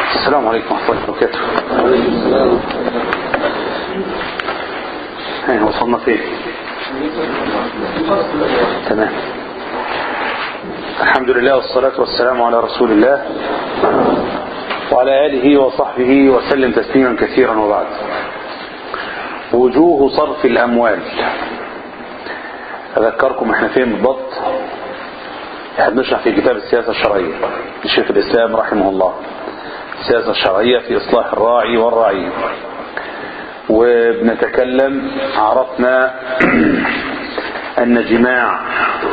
السلام عليكم ورحمة الله وبركاته ها وصلنا فين تمام الحمد لله والصلاة والسلام على رسول الله وعلى آله وصحبه وسلم تسليما كثيرا وبعد وجوه صرف الأموال أذكركم احنا فين بالضبط احنا بنشرح في كتاب السياسة الشرعية لشيخ الإسلام رحمه الله السياسة الشرعية في إصلاح الراعي والرعية وبنتكلم عرفنا أن جماع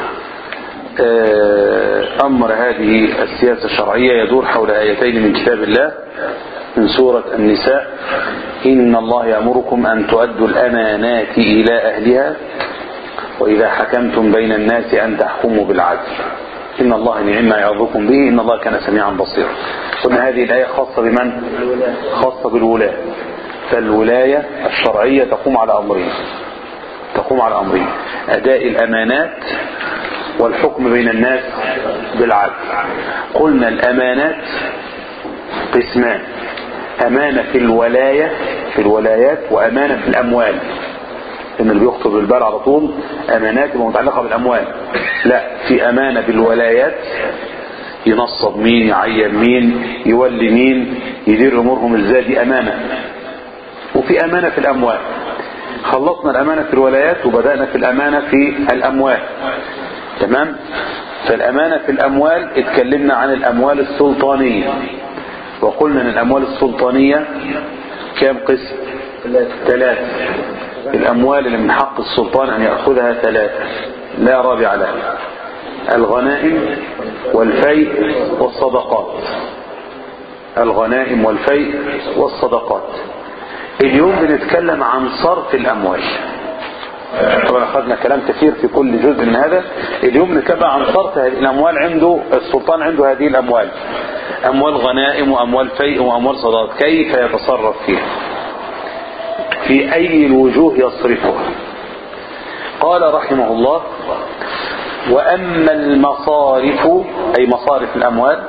أمر هذه السياسة الشرعية يدور حول آيتين من كتاب الله من سورة النساء إن الله يأمركم أن تؤدوا الأمانات إلى أهلها وإذا حكمتم بين الناس أن تحكموا بالعدل إن الله نعم ما يعظكم به إن الله كان سميعا بصيرا قلنا هذه الآية خاصة بمن خاصة بالولاة فالولاية الشرعية تقوم على أمرين تقوم على أمرين أداء الأمانات والحكم بين الناس بالعدل قلنا الأمانات قسمان أمانة في الولاية في الولايات وأمانة في الأموال إن اللي بيخطب بالبال على طول أمانات متعلقة بالأموال لا في أمانة بالولايات ينصب مين يعين مين يولي مين يدير أمورهم ازاي دي أمانة وفي أمانة في الأموال خلصنا الأمانة في الولايات وبدأنا في الأمانة في الأموال تمام فالأمانة في الأموال اتكلمنا عن الأموال السلطانية وقلنا أن الأموال السلطانية كام قسم ثلاثة الأموال اللي من حق السلطان أن يأخذها ثلاثة لا رابع لها الغنائم والفيء والصدقات الغنائم والفيء والصدقات اليوم بنتكلم عن صرف الأموال طبعا أخذنا كلام كثير في كل جزء من هذا اليوم نتكلم عن صرف هذه الأموال عنده السلطان عنده هذه الأموال أموال غنائم وأموال فيء وأموال صدقات كيف يتصرف فيها في أي الوجوه يصرفها قال رحمه الله وأما المصارف أي مصارف الأموال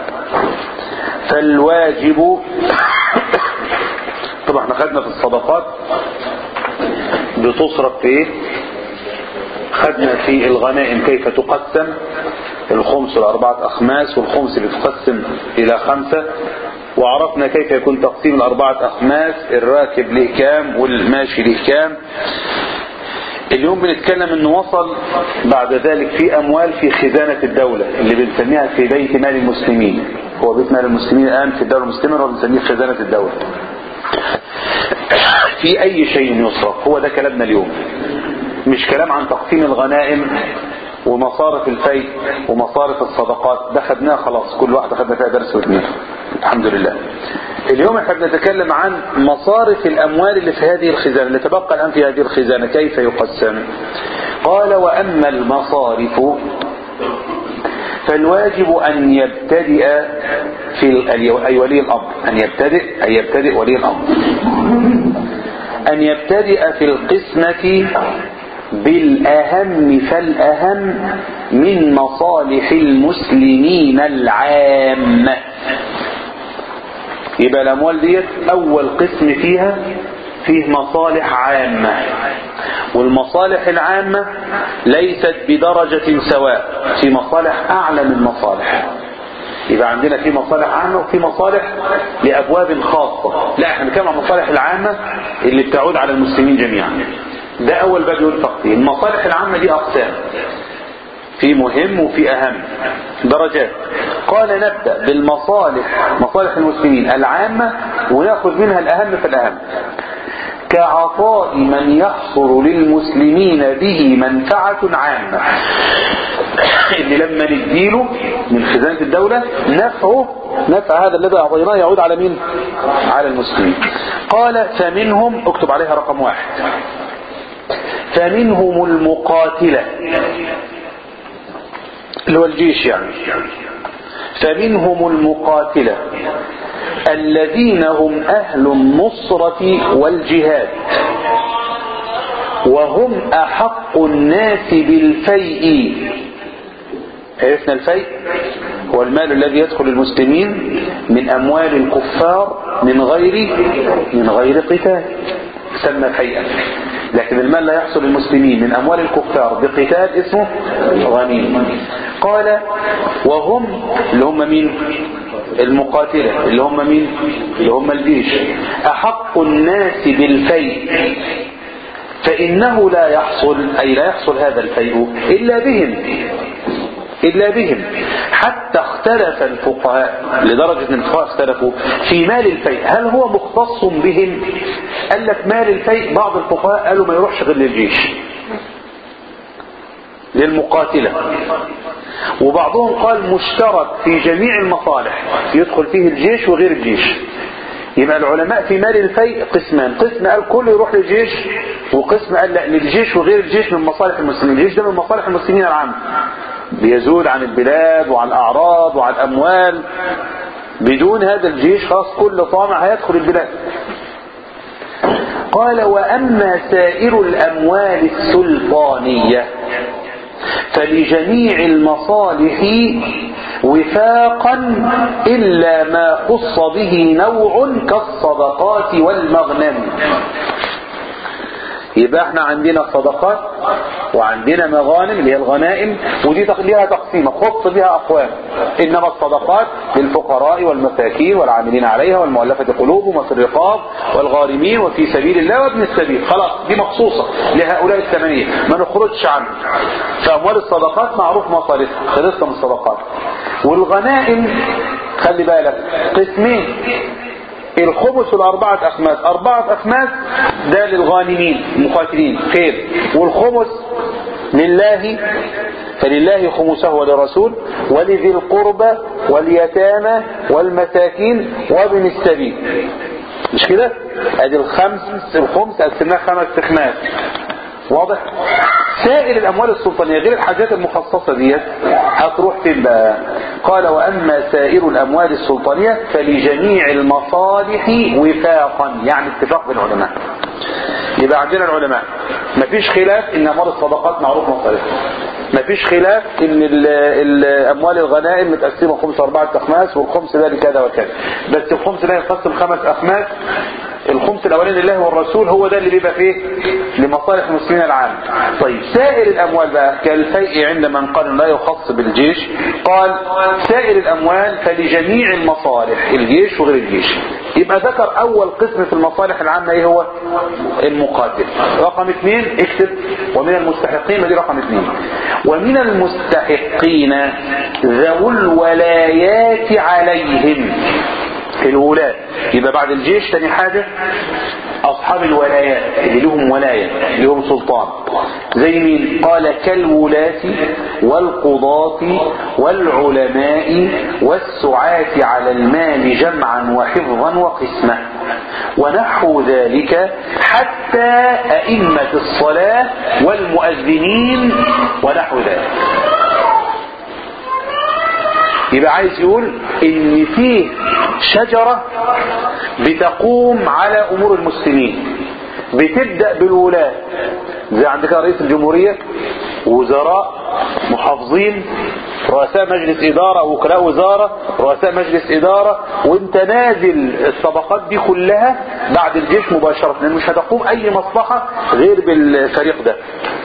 فالواجب طبعا احنا خدنا في الصدقات بتصرف في ايه خدنا في الغنائم كيف تقسم الخمس لأربعة أخماس والخمس بتقسم إلى خمسة وعرفنا كيف يكون تقسيم الأربعة أخماس الراكب له كام والماشي له كام اليوم بنتكلم انه وصل بعد ذلك في اموال في خزانة الدولة اللي بنسميها في بيت مال المسلمين هو بيت مال المسلمين الان في الدولة المسلمة هو بنسميه خزانة الدولة في اي شيء يصرف هو ده كلامنا اليوم مش كلام عن تقسيم الغنائم ومصارف الفيء ومصارف الصدقات ده خدناه خلاص كل واحدة خدنا فيها درس واثنين الحمد لله اليوم احنا بنتكلم عن مصارف الاموال اللي في هذه الخزانة اللي تبقى الان في هذه الخزانة كيف يقسم قال واما المصارف فالواجب ان يبتدئ في اي ولي الامر ان يبتدئ اي يبتدئ ولي الامر ان يبتدئ في القسمة بالأهم فالأهم من مصالح المسلمين العامة يبقى الأموال ديت أول قسم فيها فيه مصالح عامة والمصالح العامة ليست بدرجة سواء في مصالح أعلى من مصالح يبقى عندنا في مصالح عامة وفي مصالح لأبواب خاصة لا احنا بنتكلم عن المصالح العامة اللي بتعود على المسلمين جميعا ده أول باب يقول تقسيم المصالح العامة دي أقسام في مهم وفي أهم درجات قال نبدأ بالمصالح مصالح المسلمين العامة ونأخذ منها الأهم فالأهم كعطاء من يحصل للمسلمين به منفعة عامة اللي لما نديله من خزانة الدولة نفعه نفع هذا الذي أعطيناه يعود على مين على المسلمين قال فمنهم اكتب عليها رقم واحد فمنهم المقاتلة اللي هو الجيش يعني فمنهم المقاتلة الذين هم أهل النصرة والجهاد وهم أحق الناس بالفيء عرفنا الفيء هو المال الذي يدخل المسلمين من أموال الكفار من غير من غير قتال سمى الهيئة لكن المال لا يحصل للمسلمين من أموال الكفار بقتال اسمه غنيمة قال وهم اللي هم مين المقاتلة اللي هم مين اللي هم الجيش أحق الناس بالفيء فإنه لا يحصل أي لا يحصل هذا الفيء إلا بهم إلا بهم حتى اختلف الفقهاء لدرجة أن الفقهاء اختلفوا في مال الفيء هل هو مختص بهم قال لك مال الفيء بعض الفقهاء قالوا ما يروحش غير للجيش للمقاتلة وبعضهم قال مشترك في جميع المصالح يدخل فيه الجيش وغير الجيش يبقى العلماء في مال الفيء قسمان قسم قال كله يروح للجيش وقسم قال لا للجيش وغير الجيش من مصالح المسلمين الجيش ده من مصالح المسلمين العامة بيزول عن البلاد وعن الأعراض وعن الأموال بدون هذا الجيش خلاص كل طامع هيدخل البلاد قال وأما سائر الأموال السلطانية فلجميع المصالح وفاقا إلا ما خص به نوع كالصدقات والمغنم يبقى احنا عندنا صدقات وعندنا مغانم اللي هي الغنائم ودي ليها تقسيمه خص بها اقوام انما الصدقات للفقراء والمساكين والعاملين عليها والمؤلفه قلوبهم وفي الرقاب والغارمين وفي سبيل الله وابن السبيل خلاص دي مخصوصه لهؤلاء الثمانيه ما نخرجش عنه فاموال الصدقات معروف مصاريفها خلصنا من الصدقات والغنائم خلي بالك قسمين الخمس الأربعة أخماس أربعة أخماس ده للغانمين المقاتلين خير والخمس لله فلله خمسه وللرسول ولذي القربى واليتامى والمساكين وابن السبيل مش كده ادي الخمس الخمس قسمناه خمس اخماس واضح سائر الاموال السلطانيه غير الحاجات المخصصه ديت هتروح فين بقى قال واما سائر الاموال السلطانيه فلجميع المصالح وفاقا يعني اتفاق بين العلماء يبقى عندنا العلماء مفيش خلاف ان اموال الصدقات معروف مصاريفها مفيش خلاف ان الاموال الغنائم متقسمه خمس اربعه اخماس والخمس ده لكذا وكذا بس الخمس ده يتقسم خمس اخماس الخمس الاولاني لله والرسول هو ده اللي بيبقى فيه لمصالح المسلمين العام طيب سائر الاموال بقى كالفيء عند من قال لا يخص بالجيش قال سائر الاموال فلجميع المصالح الجيش وغير الجيش يبقى ذكر اول قسم في المصالح العامة ايه هو المقاتل رقم اثنين اكتب ومن المستحقين دي رقم اثنين ومن المستحقين ذو الولايات عليهم الولاة يبقى بعد الجيش تاني حاجة أصحاب الولايات اللي لهم ولاية اللي لهم سلطان زي مين قال كالولاة والقضاة والعلماء والسعاة على المال جمعا وحفظا وقسمة ونحو ذلك حتى أئمة الصلاة والمؤذنين ونحو ذلك يبقى عايز يقول ان فيه شجرة بتقوم على امور المسلمين بتبدأ بالولاة زي عندك رئيس الجمهورية وزراء محافظين رؤساء مجلس إدارة وكلاء وزارة رؤساء مجلس إدارة وانت نازل الطبقات دي كلها بعد الجيش مباشرة لأن مش هتقوم أي مصلحة غير بالفريق ده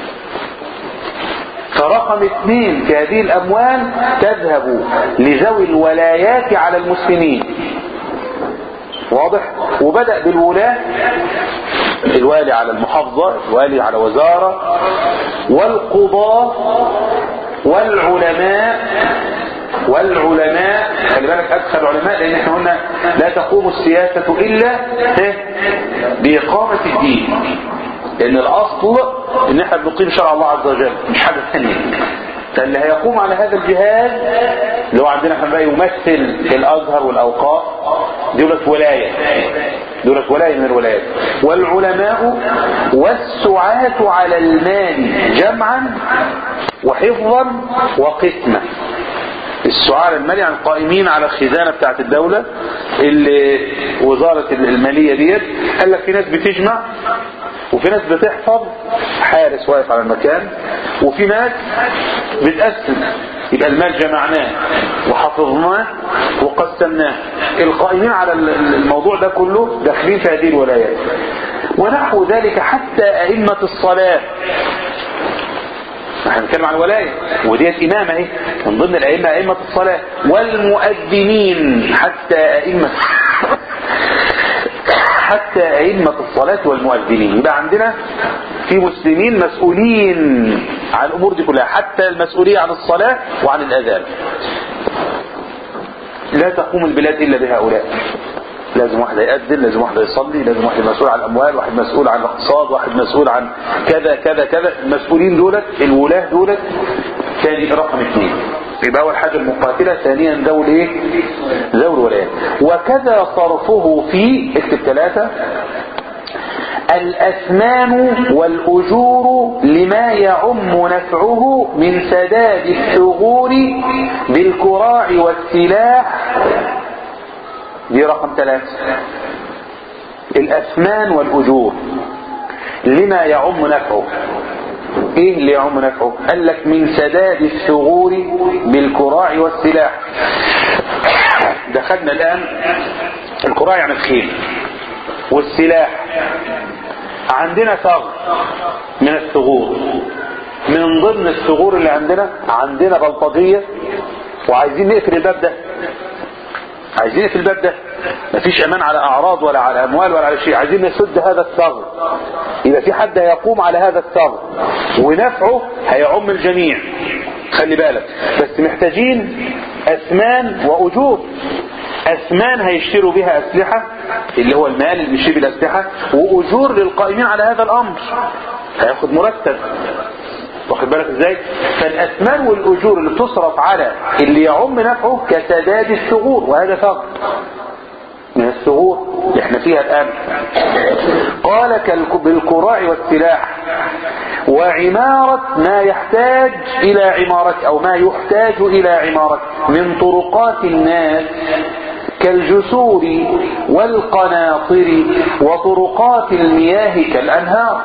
فرقم اثنين في هذه الأموال تذهب لذوي الولايات على المسلمين واضح وبدأ بالولاة الوالي على المحافظة الوالي على وزارة والقضاة والعلماء والعلماء خلي بالك أدخل علماء لأن احنا قلنا لا تقوم السياسة إلا بإقامة الدين لأن الأصل إن احنا بنقيم شرع الله عز وجل مش حاجة ثانية فاللي هيقوم على هذا الجهاد اللي هو عندنا احنا بقى يمثل الأزهر والأوقاف دولة ولاية دولة ولاية من الولايات والعلماء والسعاة على المال جمعا وحفظا وقسمة السعار المالي عن قائمين على الخزانة بتاعت الدولة اللي وزارة المالية ديت قال لك في ناس بتجمع وفي ناس بتحفظ حارس واقف على المكان وفي ناس بتقسم يبقى المال جمعناه وحفظناه وقسمناه القائمين على الموضوع ده كله داخلين في هذه الولايات ونحو ذلك حتى أئمة الصلاة احنا بنتكلم عن الولاية وديت إمامة اهي من ضمن الأئمة أئمة الصلاة والمؤذنين حتى أئمة حتى أئمة الصلاة والمؤذنين يبقى عندنا في مسلمين مسؤولين عن الأمور دي كلها حتى المسؤولية عن الصلاة وعن الأذان لا تقوم البلاد إلا بهؤلاء لازم واحد يأذن لازم واحد يصلي لازم واحد مسؤول عن الأموال واحد مسؤول عن الاقتصاد واحد مسؤول عن كذا كذا كذا المسؤولين دولت الولاة دولت ثاني رقم اثنين يبقى أول حاجة المقاتلة ثانيا ذو الايه ذو الولايات وكذا صرفه في اكتب ثلاثة الأثمان والأجور لما يعم نفعه من سداد الثغور بالكراع والسلاح دي رقم ثلاثة الأثمان والأجور لما يعم نفعه ايه اللي يعم نفعه قال لك من سداد الثغور بالكراع والسلاح دخلنا الآن الكراع يعني الخيل والسلاح عندنا ثغر من الثغور من ضمن الثغور اللي عندنا عندنا بلطجية وعايزين نقفل الباب ده عايزين نقفل الباب ده مفيش امان على اعراض ولا على اموال ولا على شيء عايزين نسد هذا الثغر يبقى في حد هيقوم على هذا الثغر ونفعه هيعم الجميع خلي بالك بس محتاجين اثمان واجور اثمان هيشتروا بها اسلحة اللي هو المال اللي بيشتري بالاسلحة واجور للقائمين على هذا الامر هياخد مرتب واخد بالك ازاي فالاثمان والاجور اللي تصرف على اللي يعم نفعه كسداد الثغور وهذا ثغر من الثغور اللي احنا فيها الان قال بالكراع والسلاح وعمارة ما يحتاج الى عمارة او ما يحتاج الى عمارة من طرقات الناس كالجسور والقناطر وطرقات المياه كالانهار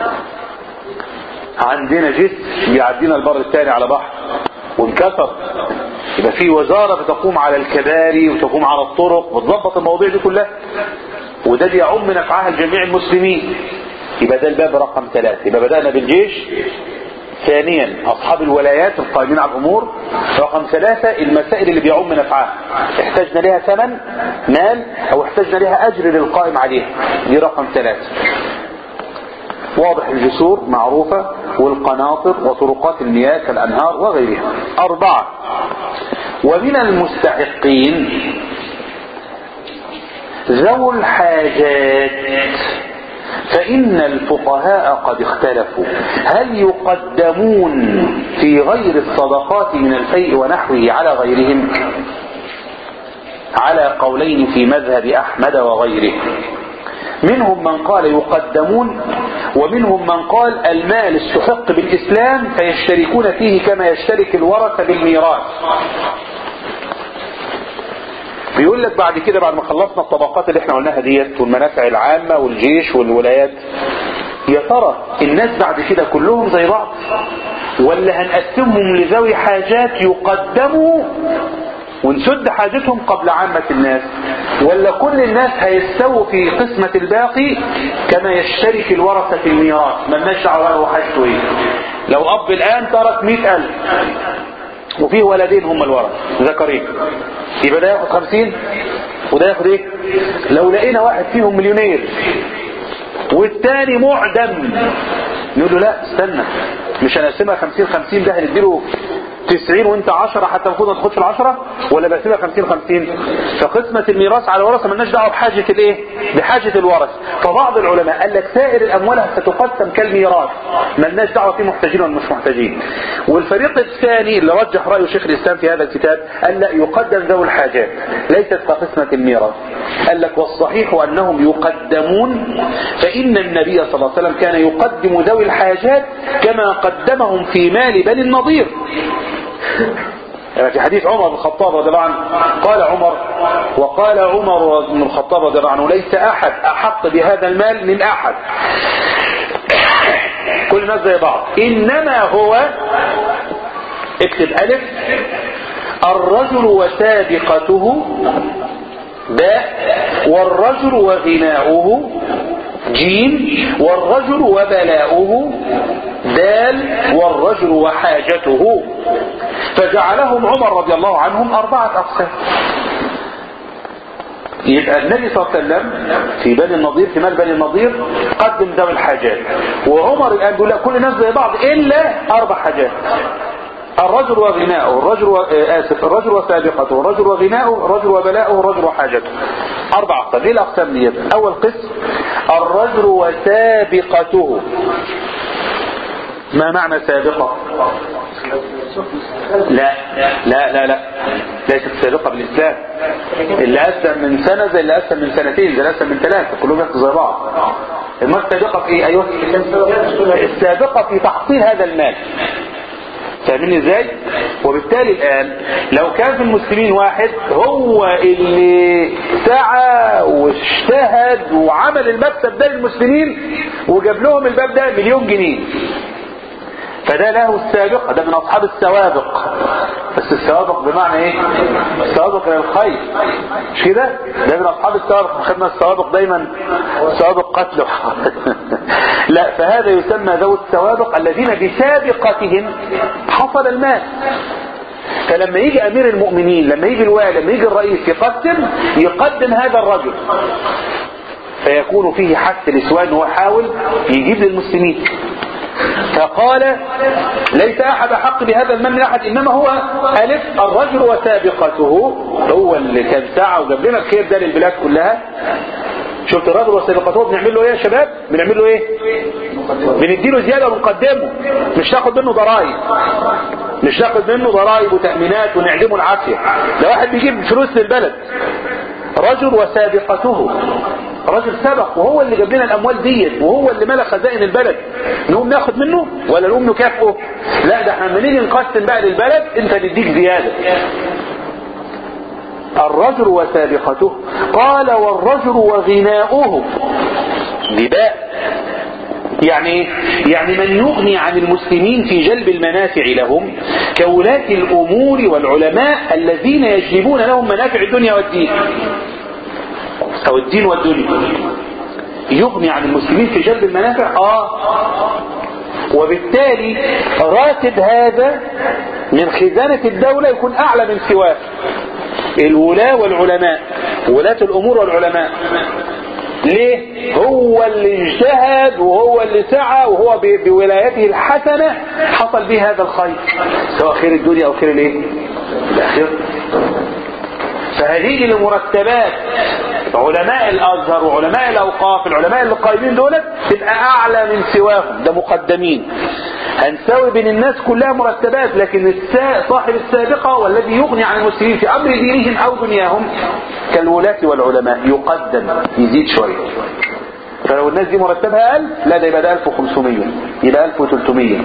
عندنا جسر بيعدينا البر الثاني على بحر وانكسر يبقى في وزارة بتقوم على الكباري وتقوم على الطرق وتظبط المواضيع دي كلها وده بيعم نفعها لجميع المسلمين يبقى ده الباب رقم ثلاثة يبقى بدأنا بالجيش ثانيا أصحاب الولايات القائمين على الأمور رقم ثلاثة المسائل اللي بيعم نفعها احتاجنا لها ثمن مال أو احتاجنا لها أجر للقائم عليها دي رقم ثلاثة واضح الجسور معروفة والقناطر وطرقات المياه كالأنهار وغيرها أربعة ومن المستحقين ذو الحاجات فإن الفقهاء قد اختلفوا هل يقدمون في غير الصدقات من الفيء ونحوه على غيرهم على قولين في مذهب أحمد وغيره منهم من قال يقدمون ومنهم من قال المال استحق بالإسلام فيشتركون فيه كما يشترك الورثة بالميراث بيقول لك بعد كده بعد ما خلصنا الطبقات اللي احنا قلناها ديت والمنافع العامة والجيش والولايات يا ترى الناس بعد كده كلهم زي بعض ولا هنقسمهم لذوي حاجات يقدموا ونسد حاجتهم قبل عامة الناس ولا كل الناس هيستووا في قسمة الباقي كما يشترك الورثة في الميراث ما لناش دعوه حاجته ايه لو اب الان ترك مئة الف وفيه ولدين هم الورث ذكرين يبقى ده ياخد خمسين وده ياخد ايه لو لقينا واحد فيهم مليونير والتاني معدم نقول له لا استنى مش هنقسمها خمسين خمسين ده هنديله تسعين وانت عشرة حتى المفروض ما تاخدش العشرة ولا بقسمها خمسين خمسين فقسمة الميراث على الورثة مالناش دعوة بحاجة الايه بحاجة الورث فبعض العلماء قال لك سائر الاموال ستقسم كالميراث مالناش دعوة في محتاجين ولا مش محتاجين والفريق الثاني اللي رجح رأيه شيخ الاسلام في هذا الكتاب قال لا يقدم ذوي الحاجات ليست كقسمة الميراث قال لك والصحيح انهم يقدمون فان النبي صلى الله عليه وسلم كان يقدم ذوي الحاجات كما قدمهم في مال بني النضير يعني في حديث عمر بن الخطاب رضي الله عنه قال عمر وقال عمر بن الخطاب رضي الله عنه ليس احد احق بهذا المال من احد كل الناس زي بعض انما هو اكتب الف الرجل وسابقته باء والرجل وغناؤه جيم والرجل وبلاؤه دال والرجل وحاجته فجعلهم عمر رضي الله عنهم أربعة أقسام يبقى النبي صلى الله عليه وسلم في بني النضير في مال بني النضير قدم ذوي الحاجات وعمر الآن بيقول لا كل الناس زي بعض إلا أربع حاجات الرجل وغناؤه الرجل و... آسف الرجل وسابقته الرجل وغناؤه الرجل وبلاؤه الرجل وحاجته أربع أقسام إيه الأقسام دي أول قسم الرجل وسابقته ما معنى سابقة لا لا لا لا ليست سابقة بالإسلام اللي أسلم من سنة زي اللي أسلم من سنتين زي اللي أسلم من ثلاثة كلهم ياخدوا زي بعض المال السابقة في إيه أيوه السابقة في تحصيل هذا المال فاهمين ازاي وبالتالي الان لو كان في المسلمين واحد هو اللي سعى واجتهد وعمل المكتب ده للمسلمين وجاب لهم الباب ده مليون جنيه فده له السابقة ده من أصحاب السوابق بس السوابق بمعنى ايه السوابق الى الخير مش كده ده من أصحاب السوابق خدنا السوابق دايما سوابق قتل لا فهذا يسمى ذو السوابق الذين بسابقتهم حصل المال فلما يجي امير المؤمنين لما يجي الوالي لما يجي الرئيس يقدم يقدم هذا الرجل فيكون فيه حث لسواء هو حاول يجيب للمسلمين فقال ليس احد احق بهذا المال من احد انما هو الف الرجل وسابقته هو اللي كان سعى وجاب لنا الخير ده للبلاد كلها شفت الرجل وسابقته بنعمل له ايه يا شباب بنعمل له ايه بنديله زياده ونقدمه مش ناخد منه ضرائب مش ناخد منه ضرائب وتامينات ونعدمه العافيه ده واحد بيجيب فلوس للبلد رجل وسابقته رجل سبق وهو اللي جاب لنا الاموال ديت وهو اللي ملك خزائن البلد نقوم ناخد منه ولا نقوم نكافئه لا ده احنا لما نيجي نقسم بقى للبلد انت نديك زياده الرجل وسابقته قال والرجل وغناؤه بباء يعني يعني من يغني عن المسلمين في جلب المنافع لهم كولاة الأمور والعلماء الذين يجلبون لهم منافع الدنيا والدين أو الدين والدنيا يغني عن المسلمين في جلب المنافع آه وبالتالي راتب هذا من خزانة الدولة يكون أعلى من سواه الولاة والعلماء ولاة الأمور والعلماء ليه هو اللي اجتهد وهو اللي سعى وهو بولايته الحسنة حصل به هذا الخير سواء خير الدنيا او خير الايه الاخره فهذه المرتبات علماء الازهر وعلماء الاوقاف العلماء اللي قايمين دولت تبقى اعلى من سواهم ده مقدمين هنساوي بين الناس كلها مرتبات لكن صاحب السابقة والذي يغني عن المسلمين في امر دينهم او دنياهم كالولاة والعلماء يقدم يزيد شوية فلو الناس دي مرتبها 1000 لا ده يبقى ده 1500 يبقى 1300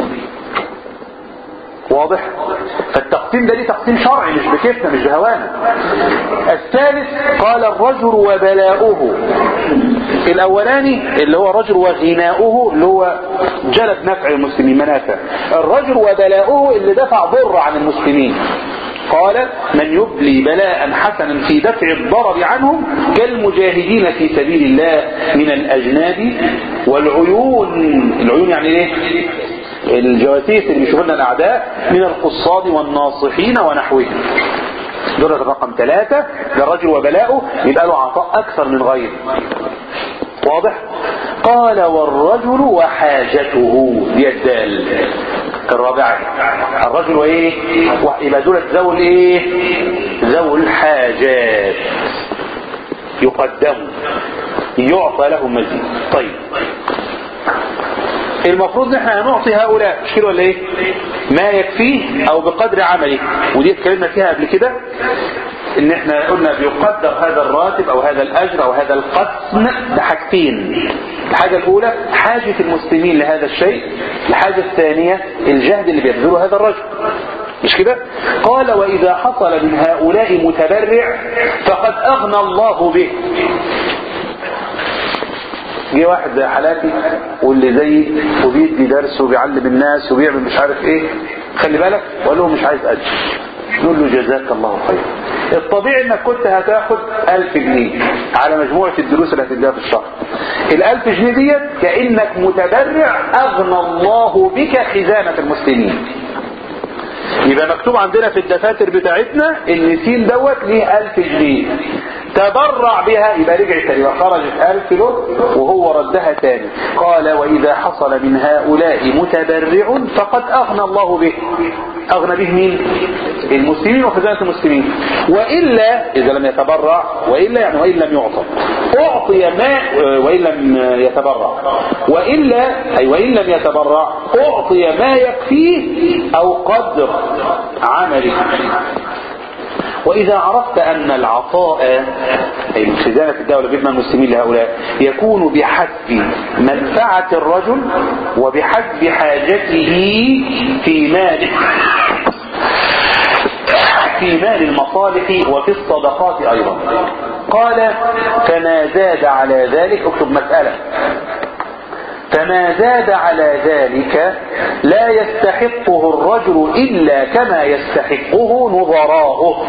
واضح فالتقسيم ده ليه تقسيم شرعي مش بكيفنا مش بهوانا الثالث قال الرجل وبلاؤه الاولاني اللي هو رجل وغناؤه اللي هو جلب نفع المسلمين منافع الرجل وبلاؤه اللي دفع ضر عن المسلمين قال من يبلي بلاء حسنا في دفع الضرر عنهم كالمجاهدين في سبيل الله من الأجناد والعيون العيون يعني ايه الجواسيس اللي بيشوفوا لنا الأعداء من القصاد والناصحين ونحوهم دول الرقم ثلاثة للرجل وبلاؤه يبقى له عطاء أكثر من غيره واضح قال والرجل وحاجته دي الدال الرابعة الرجل وايه يبقى دول ذوي الايه ذوي الحاجات يقدم يعطى لهم مزيد طيب المفروض ان احنا هنعطي هؤلاء مش كده ولا ايه ما يكفيه او بقدر عمله ودي اتكلمنا فيها قبل كده ان احنا قلنا بيقدر هذا الراتب او هذا الاجر او هذا القسم بحاجتين الحاجة الاولى حاجة المسلمين لهذا الشيء الحاجة الثانية الجهد اللي بيبذله هذا الرجل مش كده قال واذا حصل من هؤلاء متبرع فقد اغنى الله به جه واحد زي حالاتي واللي زي وبيدي درس وبيعلم الناس وبيعمل مش عارف ايه خلي بالك وقال لهم مش عايز اجر نقول له جزاك الله خير الطبيعي انك كنت هتاخد 1000 جنيه على مجموعة الدروس اللي هتديها في الشهر ال1000 جنيه ديت كأنك متبرع اغنى الله بك خزانة المسلمين يبقى مكتوب عندنا في الدفاتر بتاعتنا ان سين دوت ليه 1000 جنيه تبرع بها يبقى رجعت تاني وخرجت ألف له وهو ردها تاني قال وإذا حصل من هؤلاء متبرع فقد أغنى الله به أغنى به مين المسلمين وخزانة المسلمين وإلا إذا لم يتبرع وإلا يعني وإن لم يعطى أعطي ما وإن لم يتبرع وإلا أي وإن لم يتبرع أعطي ما يكفيه أو قدر عمله وإذا عرفت أن العطاء أي من خزانة الدولة بما المسلمين لهؤلاء يكون بحسب منفعة الرجل وبحسب حاجته في ماله في مال المصالح وفي الصدقات أيضا قال فما زاد على ذلك اكتب مسألة فما زاد على ذلك لا يستحقه الرجل إلا كما يستحقه نظراؤه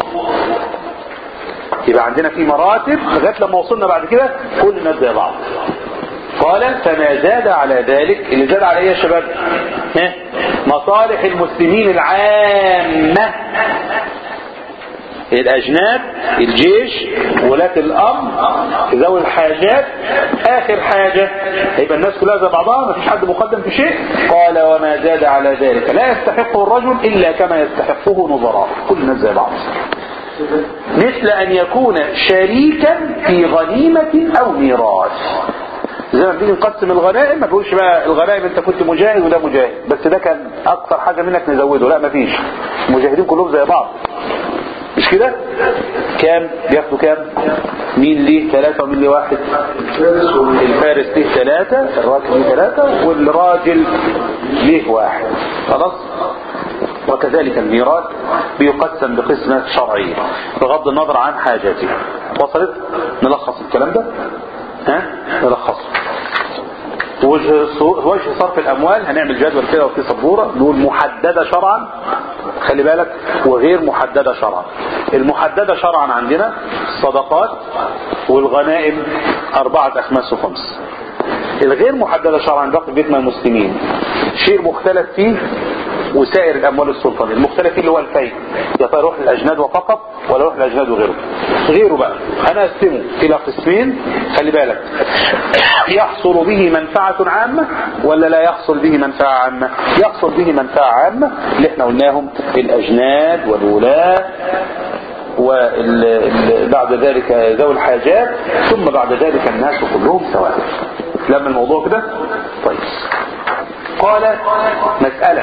يبقى عندنا في مراتب لغايه لما وصلنا بعد كده كل الناس زي بعض قال فما زاد على ذلك اللي زاد على ايه يا شباب ها؟ مصالح المسلمين العامة الأجناد الجيش ولاة الأمر ذوي الحاجات آخر حاجة هيبقى الناس كلها زي بعضها مفيش حد مقدم في شيء قال وما زاد على ذلك لا يستحقه الرجل إلا كما يستحقه نظراء كل الناس زي بعض مثل أن يكون شريكا في غنيمة أو ميراث زي ما بنيجي نقسم الغنائم ما تقولش بقى الغنائم انت كنت مجاهد وده مجاهد بس ده كان اكثر حاجه منك نزوده لا مفيش المجاهدين كلهم زي بعض مش كده كام بياخدوا كام مين ليه ثلاثة ومين ليه واحد الفارس ليه ثلاثة الراجل ليه ثلاثة والراجل ليه واحد خلاص وكذلك الميراث بيقسم بقسمة شرعية بغض النظر عن حاجاته وصلت نلخص الكلام ده ها نلخصه وجه وجه صرف الاموال هنعمل جدول كده وفي سبوره نقول محدده شرعا خلي بالك وغير محدده شرعا المحدده شرعا عندنا الصدقات والغنائم اربعه اخماس وخمس الغير محدده شرعا باقي بيتنا المسلمين شيء مختلف فيه وسائر الاموال السلطانيه المختلف فيه اللي هو الفيء يا ترى يروح للاجناد وفقط ولا يروح للاجناد وغيره غيره بقى انا اقسمه الى قسمين خلي بالك يحصل به منفعه عامه ولا لا يحصل به منفعه عامه يحصل به منفعه عامه اللي احنا قلناهم الاجناد والولاة وبعد ذلك ذوي الحاجات ثم بعد ذلك الناس كلهم سواء لما الموضوع كده طيب قال مسألة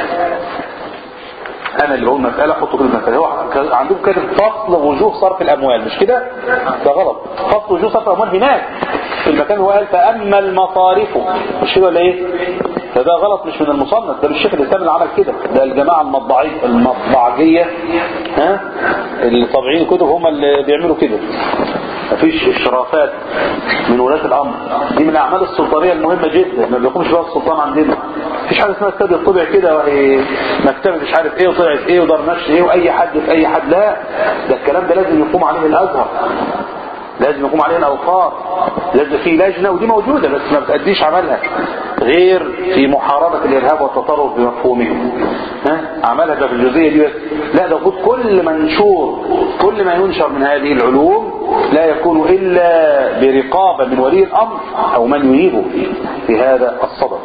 انا اللي بقول مسألة حطوا كده مسألة هو عندكم كده فصل وجوه صرف الاموال مش كده ده غلط فصل وجوه صرف الاموال هناك في المكان هو قال فاما المصارف مش كده ولا ايه فده غلط مش من المصنف ده مش الشيخ الاسلام اللي عمل كده ده الجماعة المطبعية المطبعجية ها اللي طابعين الكتب هم اللي بيعملوا كده مفيش اشرافات من ولاة الامر دي من الاعمال السلطانية المهمة جدا ما بيقومش بها السلطان عندنا مفيش حاجة اسمها استاد الطبع كده وهي مكتبة مش عارف ايه وطلعت ايه ودار نشر ايه واي حد في اي حد لا ده الكلام ده لازم يقوم عليه الازهر لازم يقوم عليه الاوقاف لازم في لجنة ودي موجودة بس ما بتأديش عملها غير في محاربة الارهاب والتطرف بمفهومه ها عملها ده في الجزئية دي بس لا ده خد كل منشور كل ما ينشر من هذه العلوم لا يكون إلا برقابة من ولي الأمر أو من ينيبه في هذا الصدد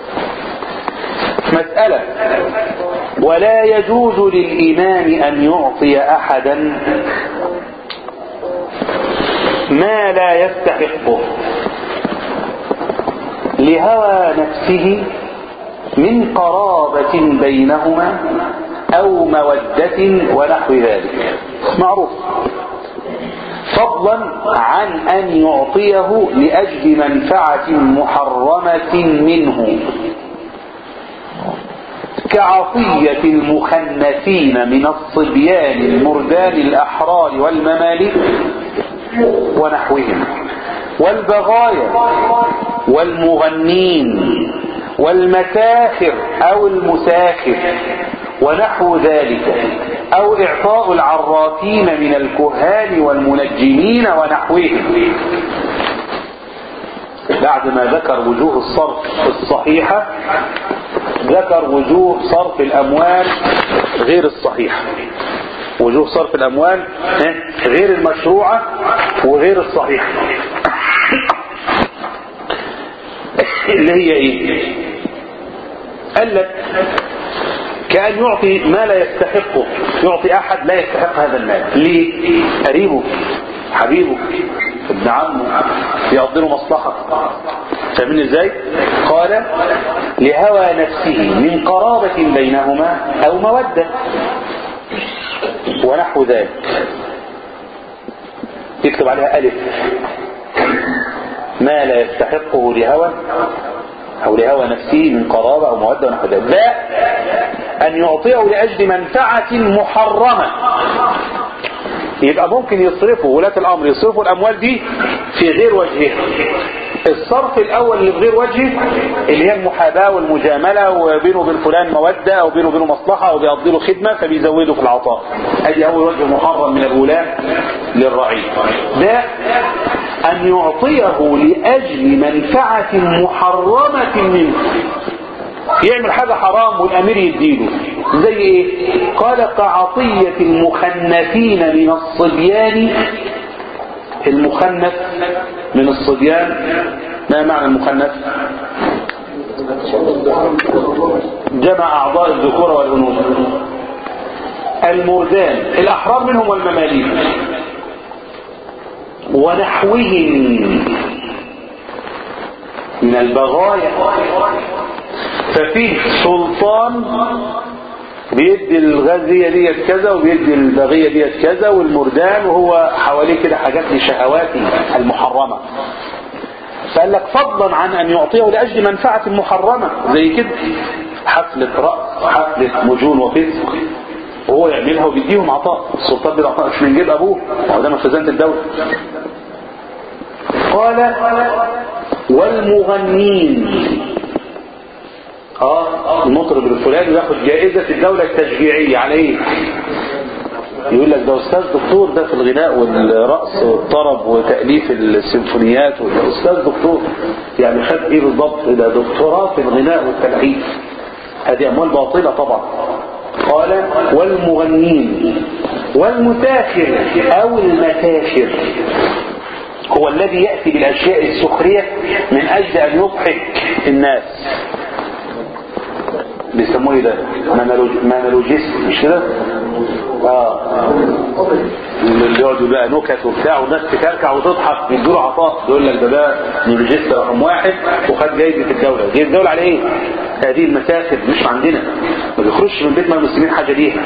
مسألة ولا يجوز للإمام أن يعطي أحدا ما لا يستحقه لهوى نفسه من قرابة بينهما أو مودة ونحو ذلك معروف فضلا عن أن يعطيه لأجل منفعة محرمة منه كعطية المخنثين من الصبيان المردان الأحرار والمماليك ونحوهم والبغايا والمغنين والمساخر أو المساخر ونحو ذلك أو إعطاء العرافين من الكهان والمنجمين ونحوهم بعد ما ذكر وجوه الصرف الصحيحة ذكر وجوه صرف الأموال غير الصحيحة وجوه صرف الأموال غير المشروعة وغير الصحيحة اللي هي ايه قال لك كأن يعطي ما لا يستحقه يعطي أحد لا يستحق هذا المال ليه قريبه حبيبه ابن عمه يقضي له مصلحة فاهمين ازاي قال لهوى نفسه من قرابة بينهما أو مودة ونحو ذلك يكتب عليها ألف ما لا يستحقه لهوى أو لهوى نفسه من قرابة أو مودة ونحو ذلك باء أن يعطيه لأجل منفعة محرمة يبقى ممكن يصرفوا ولاة الأمر يصرفوا الأموال دي في غير وجهها الصرف الأول اللي بغير وجهه اللي هي المحاباة والمجاملة وبينه وبين فلان مودة أو بينه وبينه مصلحة أو بيقضي له خدمة فبيزوده في العطاء أدي أول وجه محرم من الولاة للرعية ده أن يعطيه لأجل منفعة محرمة منه يعمل حاجة حرام والأمير يديله زي ايه قال كعطية المخنثين من الصبيان المخنث من الصبيان ما معنى المخنث جمع أعضاء الذكور والأنوثة المردان الأحرار منهم والمماليك ونحوهم من البغايا ففيه سلطان بيدي الغازية ديت كذا وبيدي البغية ديت كذا والمردان وهو حواليه كده حاجات لشهواته المحرمة فقال لك فضلا عن ان يعطيه لاجل منفعة محرمة زي كده حفلة رأس حفلة مجون وفسق وهو يعملها وبيديهم عطاء السلطان بيدي عطاء مش من جيب ابوه هو ده مخزنة الدولة قال والمغنين اه المطرب الفلاني ياخد جائزة الدولة التشجيعية على ايه يقول لك ده استاذ دكتور ده في الغناء والرقص والطرب وتأليف السيمفونيات استاذ دكتور يعني خد ايه بالضبط ده دكتوراه في الغناء والتلحين هذه اموال باطلة طبعا قال والمغنين والمتاخر او المتاخر هو الذي يأتي بالاشياء السخرية من اجل ان يضحك الناس بيسموه ايه ده مانولوجيست مش كده اه اللي يقعدوا بقى نكت وبتاع والناس تكركع وتضحك يدوا له عطاء يقول لك ده ده مانولوجيست رقم واحد وخد جايزه الدوله جايزه الدوله على ايه؟ هذه المسافر مش عندنا ما بيخرجش من بيت ما المسلمين حاجه ليها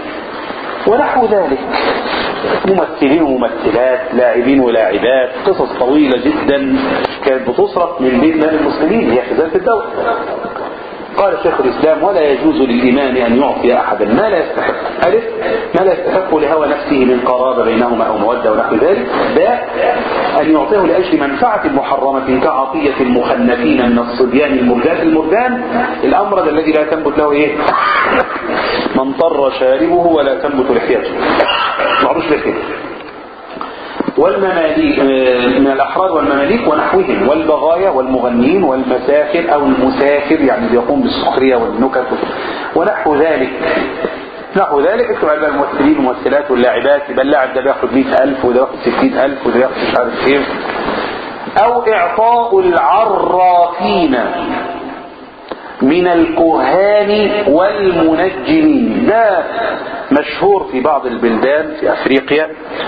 ونحو ذلك ممثلين وممثلات لاعبين ولاعبات قصص طويلة جدا كانت بتصرف من بيت مال المسلمين هي خزانة الدولة قال شيخ الإسلام ولا يجوز للإمام أن يعطي أحدا ما لا يستحق ألف ما لا يستحق لهوى نفسه من قرابة بينهما أو مودة ونحو ذلك باء أن يعطيه لأجل منفعة محرمة كعطية المخنثين من الصبيان المردان المردان الأمرد الذي لا تنبت له إيه من طر شاربه ولا تنبت لحيته معروش لحيته والمماليك من الأحرار والمماليك ونحوهم والبغايا والمغنين والمساخر أو المساخر يعني بيقوم بالسخرية والنكت ونحو ذلك نحو ذلك اكتب على الممثلين والممثلات واللاعبات يبقى اللاعب ده بياخد 100000 وده بياخد 60000 وده بياخد مش عارف ايه أو إعطاء العرافين من الكهان والمنجمين ده مشهور في بعض البلدان في أفريقيا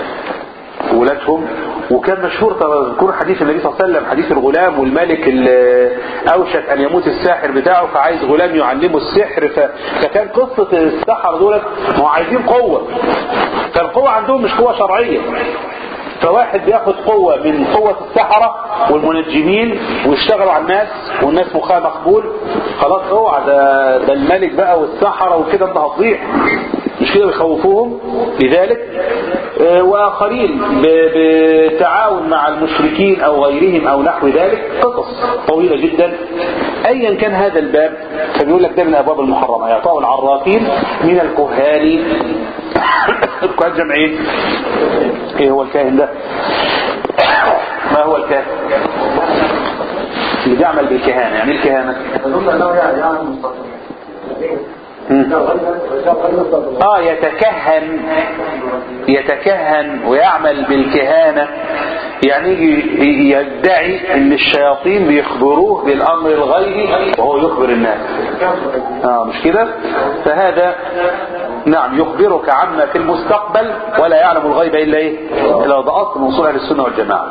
ولادهم وكان مشهور تذكر حديث النبي صلى الله عليه وسلم حديث الغلام والملك اللي اوشك ان يموت الساحر بتاعه فعايز غلام يعلمه السحر ف... فكان قصة السحر دولت ما عايزين قوة فالقوة عندهم مش قوة شرعية فواحد بياخد قوة من قوة السحرة والمنجمين ويشتغلوا على الناس والناس مخها مقبول خلاص اوعى ده, ده الملك بقى والسحرة وكده انت هتضيع مش كده بيخوفوهم لذلك آه واخرين بتعاون مع المشركين او غيرهم او نحو ذلك قصص طويلة جدا ايا كان هذا الباب فبيقول لك ده من ابواب المحرمة يعطاه العرافين من الكهان الكهان جمع ايه ايه هو الكاهن ده ما هو الكاهن اللي بيعمل بالكهانة يعني ايه الكهانة اه يتكهن يتكهن ويعمل بالكهانة يعني يجي يدعي ان الشياطين بيخبروه بالامر الغيبي وهو يخبر الناس اه مش كده فهذا نعم يخبرك عما في المستقبل ولا يعلم الغيب الا ايه الا ده اصل من اصول اهل السنه والجماعه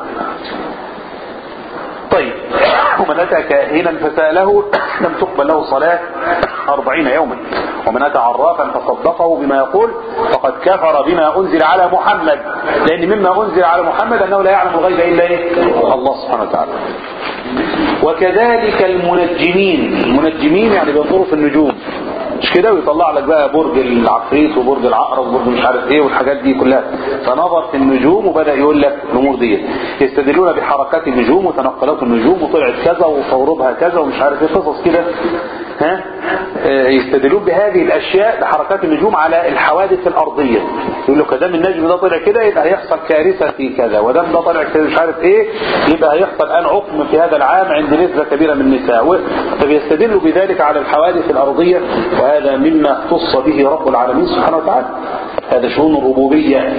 طيب ومن أتى كاهنا فسأله لم تقبل له صلاة أربعين يوما ومن أتى عرافا فصدقه بما يقول فقد كفر بما أنزل على محمد لأن مما أنزل على محمد أنه لا يعلم الغيب إلا إيه؟ الله سبحانه وتعالى وكذلك المنجمين المنجمين يعني بينظروا في النجوم مش كده ويطلع لك بقى برج العفريت وبرج العقرب وبرج مش عارف ايه والحاجات دي كلها فنظر في النجوم وبدا يقول لك الامور دي يستدلون بحركات النجوم وتنقلات النجوم وطلعت كذا وصوربها كذا ومش عارف ايه قصص كده ها آه، يستدلون بهذه الاشياء بحركات النجوم على الحوادث الارضيه يقول لك دام النجم ده طلع كده يبقى هيحصل كارثه في كذا ودام ده طلع كده مش عارف ايه يبقى هيحصل ان عقم في هذا العام عند نسبه كبيره من النساء فبيستدلوا بذلك على الحوادث الارضيه وهذا مما اختص به رب العالمين سبحانه وتعالى هذا شؤون الربوبيه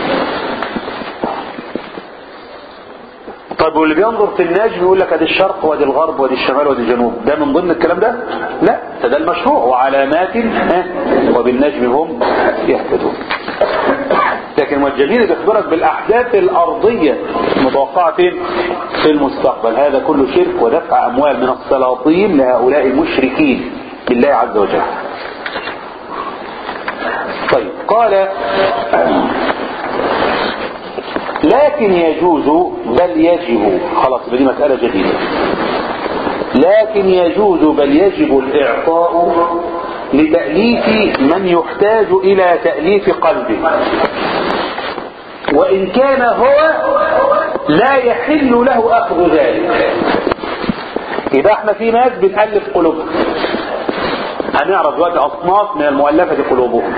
طيب واللي بينظر في النجم يقول لك ادي الشرق وادي الغرب وادي الشمال وادي الجنوب ده من ضمن الكلام ده لا ده, ده المشروع وعلامات ها وبالنجم هم يهتدون لكن والجميل بيخبرك بالاحداث الارضيه المتوقعه فين في المستقبل هذا كله شرك ودفع اموال من السلاطين لهؤلاء المشركين بالله عز وجل طيب قال لكن يجوز بل يجب خلاص دي مسألة جديدة لكن يجوز بل يجب الإعطاء لتأليف من يحتاج إلى تأليف قلبه وإن كان هو لا يحل له أخذ ذلك يبقى احنا في ناس بنألف قلوبهم هنعرف دلوقتي أصناف من المؤلفة قلوبهم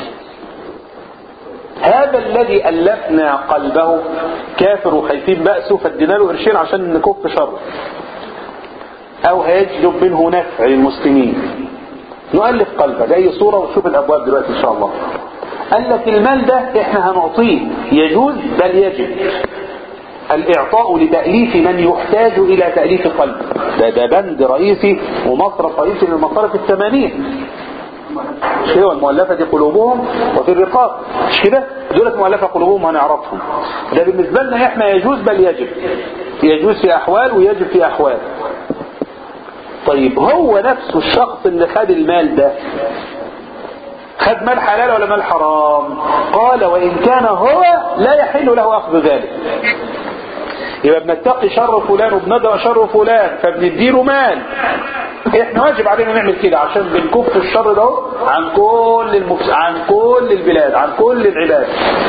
هذا الذي ألفنا قلبه كافر وخايفين بأسه فادينا له قرشين عشان نكف شره أو هيجلب منه نفع للمسلمين نؤلف قلبه بأي صورة ونشوف الأبواب دلوقتي إن شاء الله قال لك المال ده احنا هنعطيه يجوز بل يجب الإعطاء لتأليف من يحتاج إلى تأليف قلب ده ده بند رئيسي ومصرف رئيسي للمصارف الثمانية مش كده والمؤلفة قلوبهم وفي الرقاب مش كده دولة مؤلفة قلوبهم هنعرفهم ده بالنسبة لنا احنا يجوز بل يجب يجوز في أحوال ويجب في أحوال طيب هو نفسه الشخص اللي خد المال ده خد مال حلال ولا مال حرام قال وإن كان هو لا يحل له أخذ ذلك يبقى بنتقي شر فلان وبندعو شر فلان فبنديله مال احنا واجب علينا نعمل كده عشان بنكف الشر ده عن كل المفس... عن كل البلاد عن كل العباد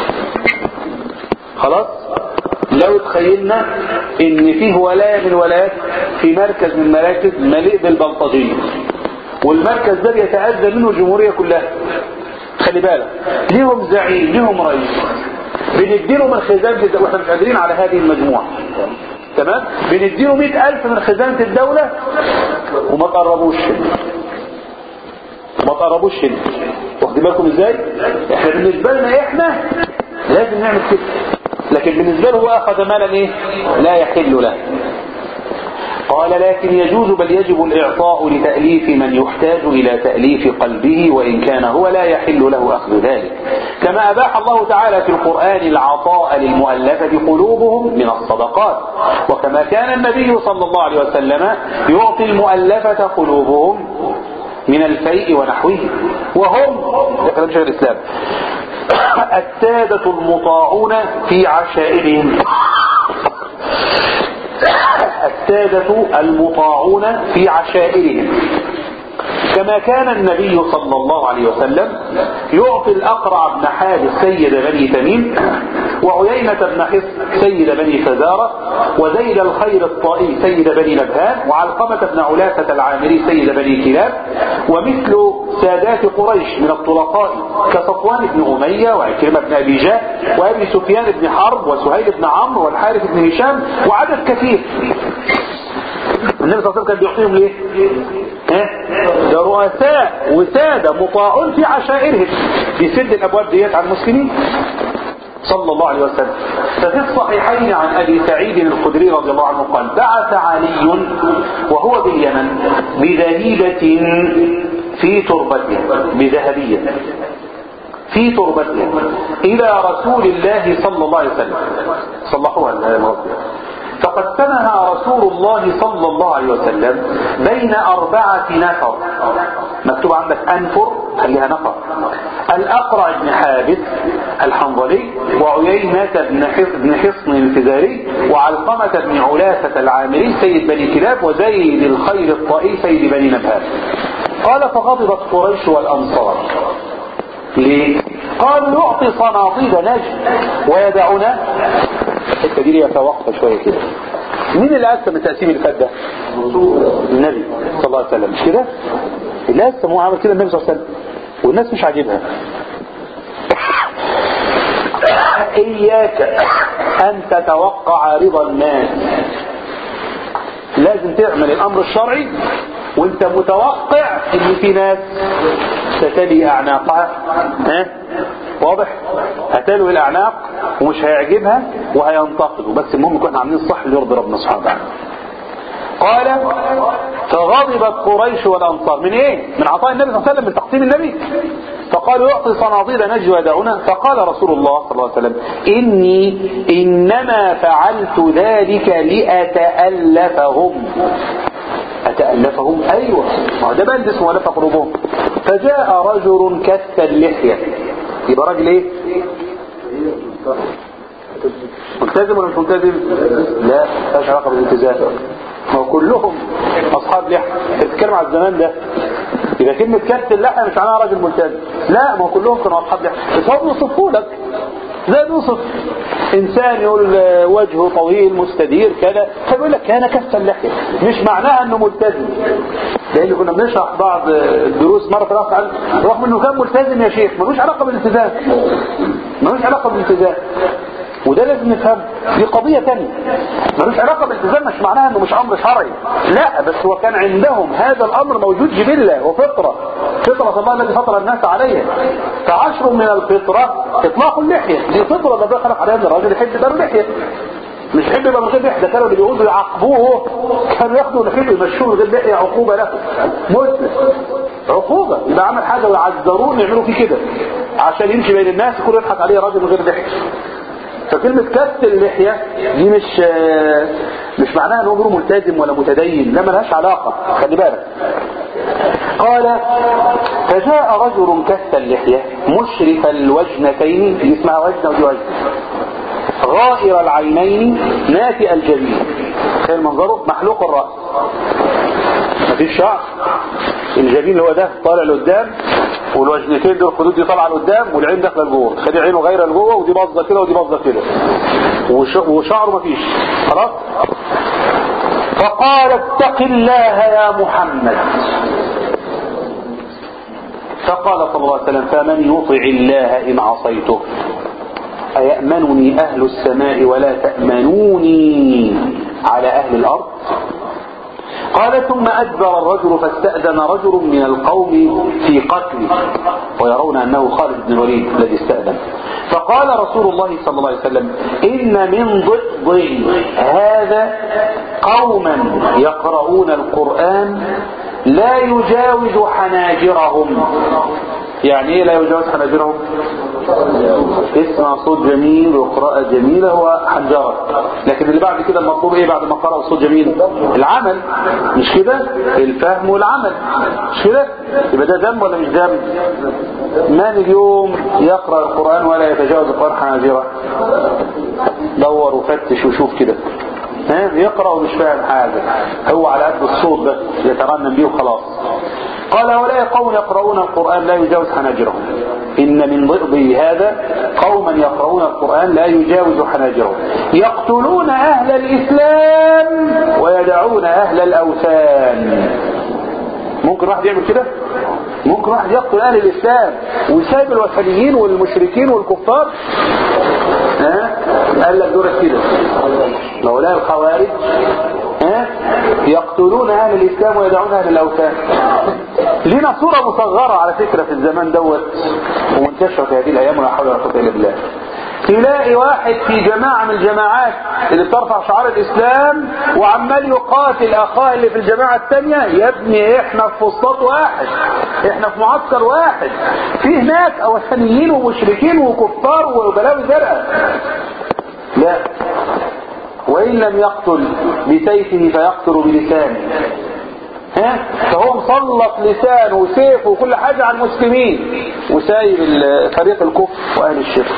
خلاص لو تخيلنا ان فيه ولاية من الولايات في مركز من المراكز مليء بالبلطجية والمركز ده بيتأذى منه الجمهورية كلها خلي بالك ليهم زعيم ليهم رئيس بنديله من خزانة الدولة واحنا مش قادرين على هذه المجموعة تمام بنديله مئة ألف من خزانة الدولة وما تقربوش وما تقربوش هنا واخدين بالكم ازاي احنا بالنسبة لنا احنا لازم نعمل كده لكن بالنسبة له هو اخذ مالا ايه لا يحل له قال لكن يجوز بل يجب الإعطاء لتأليف من يحتاج إلى تأليف قلبه وإن كان هو لا يحل له أخذ ذلك كما أباح الله تعالى في القرآن العطاء للمؤلفة قلوبهم من الصدقات وكما كان النبي صلى الله عليه وسلم يعطي المؤلفة قلوبهم من الفيء ونحوه وهم ده كلام شيخ الإسلام السادة المطاعون في عشائرهم السادة المطاعون في عشائرهم كما كان النبي صلى الله عليه وسلم يعطي الأقرع بن حابس سيد بني تميم وعيينة بن حصن سيد بني فزارة وزيد الخير الطائي سيد بني نبهان وعلقمة بن علافة العامري سيد بني كلاب ومثل سادات قريش من الطلقاء كصفوان بن أمية وعكرمة بن أبي جهل وأبي سفيان بن حرب وسهيل بن عمرو والحارث بن هشام وعدد كثير النبي صلى الله عليه وسلم كان بيعطيهم ليه؟ ها؟ ده رؤساء وسادة مطاعون في عشائرهم بيسد الأبواب ديت على المسلمين صلى الله عليه وسلم ففي الصحيحين عن أبي سعيد الخدري رضي الله عنه قال بعث علي وهو باليمن بذهيبة في تربته بذهبية في تربته إلى رسول الله صلى الله عليه وسلم صلحوها المرضى فقسمها رسول الله صلى الله عليه وسلم بين أربعة نفر مكتوب عندك أنفر خليها نفر الأقرع بن حابس الحنظلي وعيينة بن حصن الفزاري وعلقمة بن علافة العامري سيد بني كلاب وزيد الخير الطائي سيد بني نبهان قال فغضبت قريش والأنصار ليه؟ قالوا يعطي صناديد نجد ويدعنا الحته دي ليها توقف شويه كده مين اللي قسم التقسيم اللي فات ده؟ النبي صلى الله عليه وسلم مش كده؟ اللي قسم هو عمل كده النبي صلى الله عليه وسلم والناس مش عاجبها إياك أن تتوقع رضا الناس لازم تعمل الأمر الشرعي وانت متوقع ان في ناس ستلي اعناقها ها واضح هتلوي الاعناق ومش هيعجبها وهينتقدوا بس المهم يكون عاملين الصح اللي يرضي ربنا سبحانه وتعالى قال فغضبت قريش والانصار من ايه من عطاء النبي صلى الله عليه وسلم من تقسيم النبي فقالوا يعطي صناديد نجي ودعونا فقال رسول الله صلى الله عليه وسلم إني إنما فعلت ذلك لأتألفهم أتألفهم أيوة ما ده بند اسمه ألف قلوبهم فجاء رجل كث اللحية يبقى راجل ايه ملتزم ولا مش ملتزم لا مش علاقة بالالتزام ما هو كلهم أصحاب لحية بتتكلم على الزمان ده إذا كلمة كث اللحية مش معناها راجل ملتزم لا ما هو كلهم كانوا أصحاب لحية بس هو بيوصفوا لك زي بيوصف انسان يقول وجهه طويل مستدير كذا فبيقول لك كان كف اللحيه مش معناها انه ملتزم لان كنا بنشرح بعض الدروس مره في الاخر رغم انه كان ملتزم يا شيخ ملوش علاقه بالالتزام ملوش علاقه بالالتزام وده لازم نفهم دي قضية تانية ملوش علاقة بالالتزام مش معناها انه مش امر شرعي لا بس هو كان عندهم هذا الامر موجود جبلة وفطرة فطرة الله التي فطر الناس عليها فعشر من الفطرة اطلاق اللحية دي فطرة ربنا خلق عليها ان الراجل يحب يبقى له لحية مش يحب يبقى من غير لحية ده كانوا اللي بيقولوا يعاقبوه كانوا ياخدوا لحيته يمشوه من غير لحية عقوبة له مسلم عقوبة يبقى عمل حاجة ويعذروه يعملوا فيه كده عشان يمشي بين الناس يكون يضحك عليه راجل من غير لحية فكلمة كف اللحية دي مش مش معناها انه امره ملتزم ولا متدين لا ملهاش علاقة خلي بالك قال فجاء رجل كف اللحية مشرف الوجنتين دي اسمها وجنة ودي وجنة غائر العينين ناتئ الجبين تخيل منظره محلوق الرأس مفيش شعر الجبين اللي هو ده طالع لقدام والوجنتين دول الخدود دي طالعه لقدام والعين داخله لجوه خدي عينه غير لجوه ودي باظه كده ودي باظه كده وش... وشعره مفيش خلاص فقال اتق الله يا محمد فقال صلى الله عليه وسلم فمن يطع الله إن عصيته أيأمنني أهل السماء ولا تأمنوني على أهل الأرض قال ثم أدبر الرجل فاستأذن رجل من القوم في قتله ويرون أنه خالد بن الوليد الذي استأذن فقال رسول الله صلى الله عليه وسلم إن من ضئض هذا قوما يقرؤون القرآن لا يجاوز حناجرهم يعني ايه لا يجاوز حناجرهم اسمع صوت جميل وقراءة جميلة هو حنجرة لكن اللي بعد كده المطلوب ايه بعد ما قرأ صوت جميل العمل مش كده الفهم والعمل مش كده يبقى ده ذنب ولا مش ذنب من اليوم يقرأ القرآن ولا يتجاوز القرآن حناجرة دور وفتش وشوف كده ها يقرأ ومش فاهم حاجة هو على قد الصوت بس يترنم بيه وخلاص قال هؤلاء قوم يقرؤون القرآن لا يجاوز حناجرهم إن من ضئض هذا قوما يقرؤون القرآن لا يجاوز حناجرهم يقتلون أهل الإسلام ويدعون أهل الأوثان ممكن واحد يعمل كده ممكن واحد يقتل اهل الاسلام ويسايب الوثنيين والمشركين والكفار ها قال لك دول كده هؤلاء الخوارج ها يقتلون اهل الاسلام ويدعون اهل الاوثان لنا صوره مصغره على فكره في الزمان دوت ومنتشره في هذه الايام ولا حول ولا قوه الا بالله تلاقي واحد في جماعة من الجماعات اللي بترفع شعار الإسلام وعمال يقاتل أخاه اللي في الجماعة الثانية يا ابني إحنا في فسطاط واحد إحنا في معسكر واحد في هناك أوثانيين ومشركين وكفار وبلاوي زرقاء لا وإن لم يقتل بسيفه فيقتل بلسانه ها فهو مسلط لسانه وسيفه وكل حاجة على المسلمين وسايب فريق الكفر وأهل الشرك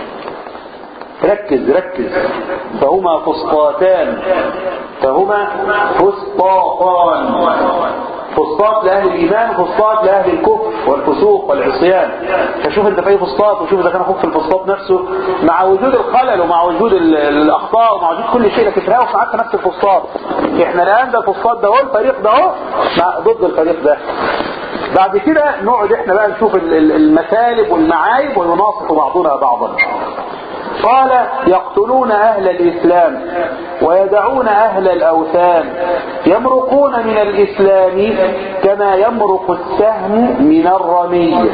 ركز ركز فهما فسطاطان فهما فسطاطان فسطاط لأهل الإيمان فسطاط لأهل الكفر والفسوق والعصيان فشوف انت في اي فسطاط وشوف اذا كان اخوك في الفسطاط نفسه مع وجود الخلل ومع وجود الاخطاء ومع وجود كل شيء لكن في النهايه معاك نفس الفسطاط احنا الان ده الفسطاط ده هو الفريق ده اهو ضد الفريق ده بعد كده نقعد احنا بقى نشوف المثالب والمعايب ويناصف بعضنا بعضا قال يقتلون أهل الإسلام ويدعون أهل الأوثان يمرقون من الإسلام كما يمرق السهم من الرمي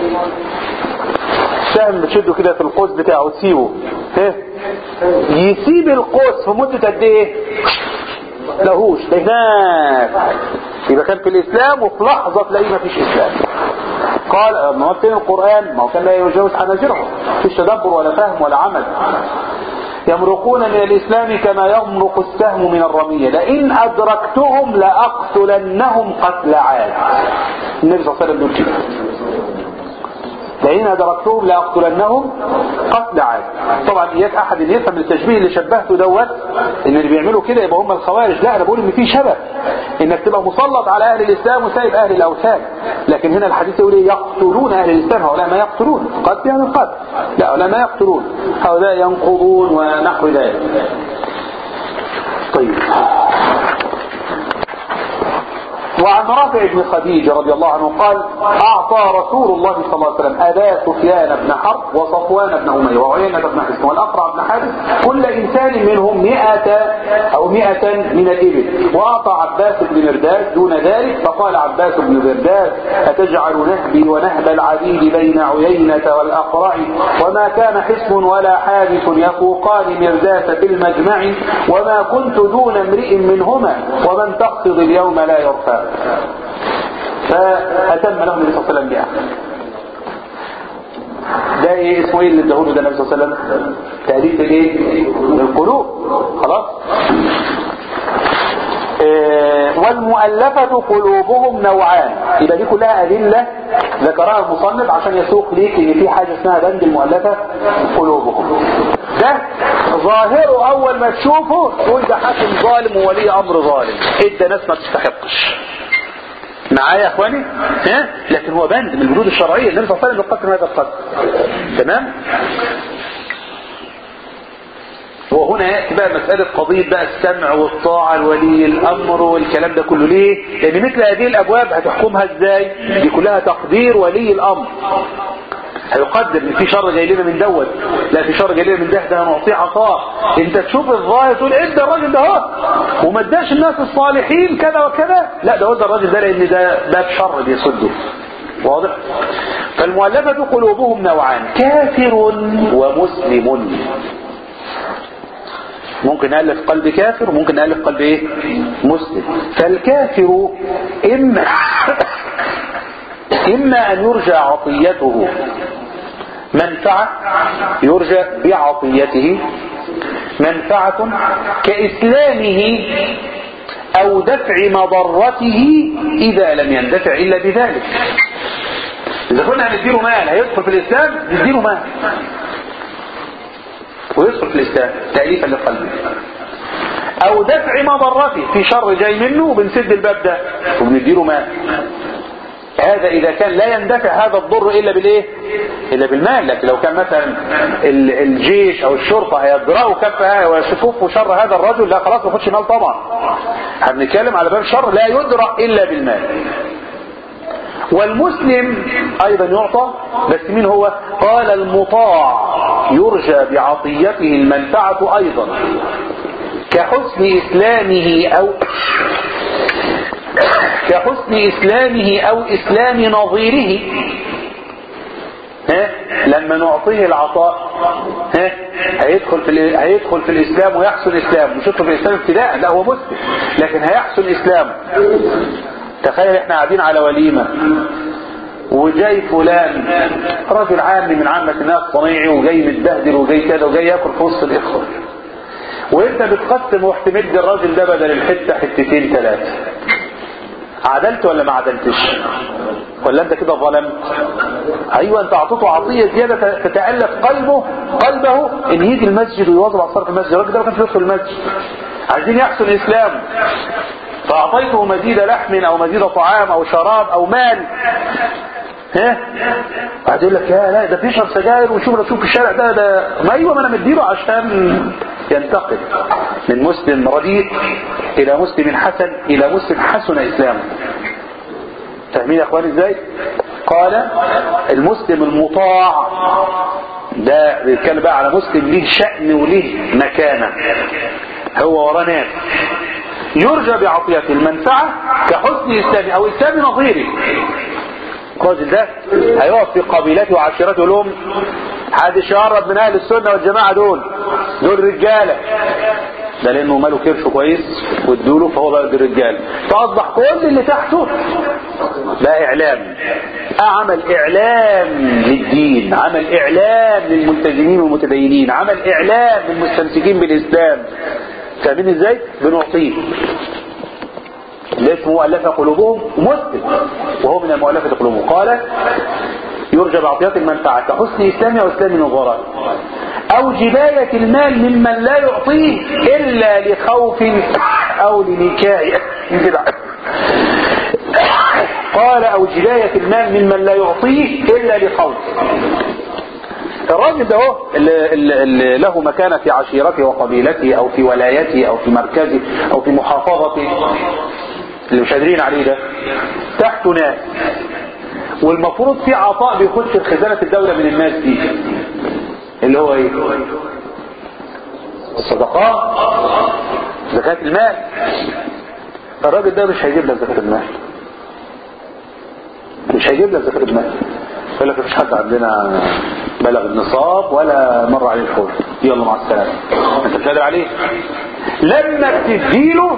السهم بتشده كده في القوس بتاعه تسيبه يسيب القوس في مدة قد ايه لهوش هناك يبقى كان في الإسلام وفي لحظة تلاقيه ما فيش إسلام قال ما فين القرآن ما هو كان لا يجاوز حناجرهم فيش تدبر ولا فهم ولا عمل يمرقون من الإسلام كما يمرق السهم من الرمية لئن أدركتهم لأقتلنهم قتل عاد النبي صلى الله عليه وسلم يقول كده لئن أدركتهم لأقتلنهم قتل عاد طبعا إياك أحد اللي يفهم التشبيه اللي شبهته دوت إن اللي بيعملوا كده يبقى هم الخوارج لا أنا بقول إن في شبه إنك تبقى مسلط على أهل الإسلام وسايب أهل الأوثان لكن هنا الحديث يقول إيه يقتلون أهل الإسلام هؤلاء ما يقتلون قتل يعني القتل لا هؤلاء ما يقتلون هؤلاء ينقضون ونحو ذلك طيب وعن رافع بن خديجة رضي الله عنه قال أعطى رسول الله صلى الله عليه وسلم أبا سفيان بن حرب وصفوان بن أمية وعيينة بن حسن والأقرع بن حارث كل إنسان منهم مئة أو مئة من الإبل وأعطى عباس بن مرداد دون ذلك فقال عباس بن مرداد أتجعل نهبي ونهب العبيد بين عيينة والأقرع وما كان حسن ولا حادث يفوقان مرداس في المجمع وما كنت دون امرئ منهما ومن تقصد اليوم لا يرفع فأتم له النبي صلى الله عليه وسلم بها ده ايه اسمه ايه اللي اداهوله ده النبي صلى الله عليه وسلم تأليف الايه القلوب خلاص إيه والمؤلفة قلوبهم نوعان يبقى دي كلها أدلة ذكرها المصنف عشان يسوق ليك ان في حاجة اسمها بند المؤلفة قلوبهم ده ظاهره اول ما تشوفه تقول ده حاكم ظالم وولي امر ظالم ادى ناس ما تستحقش معايا يا اخواني ها لكن هو بند من البنود الشرعيه النبي صلى الله عليه وسلم يقدم هذا القدر تمام وهنا يأتي بقى مسألة قضية بقى السمع والطاعة لولي الأمر والكلام ده كله ليه؟ لأن مثل هذه الأبواب هتحكمها إزاي؟ دي كلها تقدير ولي الأمر هيقدر ان في شر جاي لنا من دوت لا في شر جاي لنا من ده ده هنعطيه عطاء انت تشوف الظاهر تقول ادى الراجل ده اهو وما اداش الناس الصالحين كذا وكذا لا ده ادى الراجل ده لان ده باب شر بيصده واضح فالمؤلفة قلوبهم نوعان كافر ومسلم ممكن نألف قلب كافر وممكن نألف قلب ايه مسلم فالكافر اما اما ان يرجى عطيته منفعة يرجى بعطيته منفعة كإسلامه أو دفع مضرته إذا لم يندفع إلا بذلك إذا كنا هنديله مال هيدخل في الإسلام نديله مال ويدخل في الإسلام تأليفا لقلبه أو دفع مضرته في شر جاي منه وبنسد الباب ده وبنديله مال هذا إذا كان لا يندفع هذا الضر إلا بالإيه إلا بالمال لكن لو كان مثلا الجيش أو الشرطة هيدرأوا كف ويكفوا شر هذا الرجل لا خلاص ما ياخدش مال طبعا هنتكلم على باب شر لا يدرأ إلا بالمال والمسلم أيضا يعطى بس مين هو قال المطاع يرجى بعطيته المنفعة أيضا كحسن إسلامه أو كحسن إسلامه أو إسلام نظيره ها لما نعطيه العطاء ها هيدخل في هيدخل في الإسلام ويحسن إسلامه مش يدخل في الإسلام ابتداء لا هو مسلم لكن هيحسن إسلامه تخيل احنا قاعدين على وليمة وجاي فلان راجل عامي من عامة الناس صنيعي وجاي متبهدل وجاي كذا وجاي ياكل في وسط الإخوة وانت بتقسم ورحت مدي الراجل ده بدل الحته حتتين ثلاثه عدلت ولا ما عدلتش ولا انت كده ظلمت ايوه انت اعطيته عطيه زياده تتالف قلبه قلبه ان يجي المسجد ويواظب على صلاه المسجد الراجل ده ما كانش يدخل المسجد عايزين يحسن اسلامه فاعطيته مزيد لحم او مزيد طعام او شراب او مال ها بعد يقول لك يا لا ده بيشرب سجاير ويشوف رسول في الشارع ده ده ما ايوه ما انا مديله عشان ينتقل من مسلم رديء الى مسلم حسن الى مسلم حسن اسلامه فاهمين يا اخواني ازاي قال المسلم المطاع ده بيتكلم بقى على مسلم ليه شأن وليه مكانة هو وراه ناس يرجى بعطيته المنفعة كحسن إسلامه أو إسلام نظيره الراجل ده هيقف في قبيلته وعشيرته لهم محدش يقرب من اهل السنه والجماعه دول دول رجاله ده لانه ماله كرش كويس وادوله فهو بقى بالرجال فاصبح كل اللي تحته بقى اعلام عمل اعلام للدين عمل اعلام للملتزمين والمتدينين عمل اعلام للمستمسكين بالاسلام فاهمين ازاي بنعطيه ليش مؤلفة قلوبهم مسلم وهو من المؤلفة قلوبهم قال يرجى بعطيات المنفعة كحسن إسلام أو إسلام نظراء أو جباية المال ممن لا يعطيه إلا لخوف أو لنكاية قال أو جباية المال ممن لا يعطيه إلا لخوف الراجل ده هو اللي, اللي له مكانة في عشيرته وقبيلته أو في ولايته أو في مركزه أو في محافظته اللي مش قادرين عليه ده تحته ناس والمفروض في عطاء بيخش في خزانة الدولة من الناس دي اللي هو ايه الصدقات زكاة المال الراجل ده مش هيجيب لك زكاة المال مش هيجيب لك زكاة المال يقول لك مفيش حد عندنا بلغ النصاب ولا مر عليه الحول يلا مع السلامة انت مش قادر عليه لما بتديله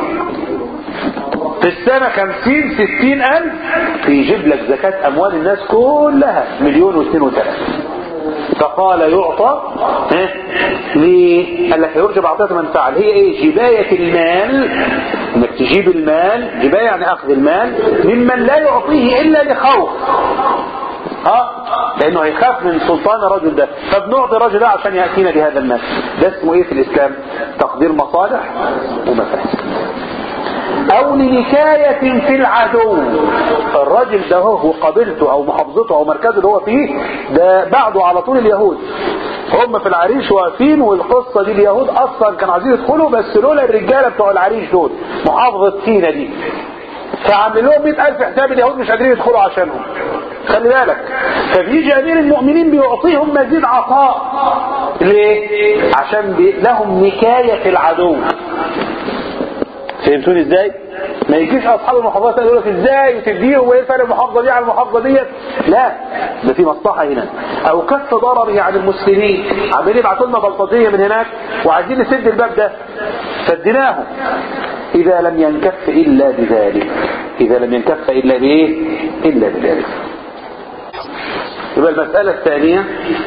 في السنة خمسين ستين ألف يجيب لك زكاة أموال الناس كلها مليون واثنين وثلاثة فقال يعطى ها ليه؟ قال لك يرجى بعطية من فعل هي ايه جباية المال انك تجيب المال جباية يعني اخذ المال ممن لا يعطيه الا لخوف ها لانه هيخاف من سلطان الرجل ده فبنعطي الرجل ده عشان يأتينا بهذا المال ده اسمه ايه في الاسلام تقدير مصالح ومفاسد او لنكاية في العدو الراجل ده هو قبيلته او محافظته او مركزه اللي هو فيه ده بعده على طول اليهود هم في العريش واقفين والقصة دي اليهود اصلا كانوا عايزين يدخلوا بس لولا الرجالة بتوع العريش دول محافظة سينا دي فعمل لهم 100000 حساب اليهود مش قادرين يدخلوا عشانهم خلي بالك فبيجي امير المؤمنين بيعطيهم مزيد عطاء ليه عشان بي لهم نكاية في العدو فهمتوني ازاي ما يجيش اصحاب المحافظات يقول لك ازاي وتديهم وايه فرق المحافظه دي عن المحافظه ديت لا ده في مصلحه هنا او كف ضرره عن المسلمين عمالين يبعتوا لنا بلطجيه من هناك وعايزين نسد الباب ده سدناهم اذا لم ينكف الا بذلك اذا لم ينكف الا بايه الا بذلك يبقى المساله الثانيه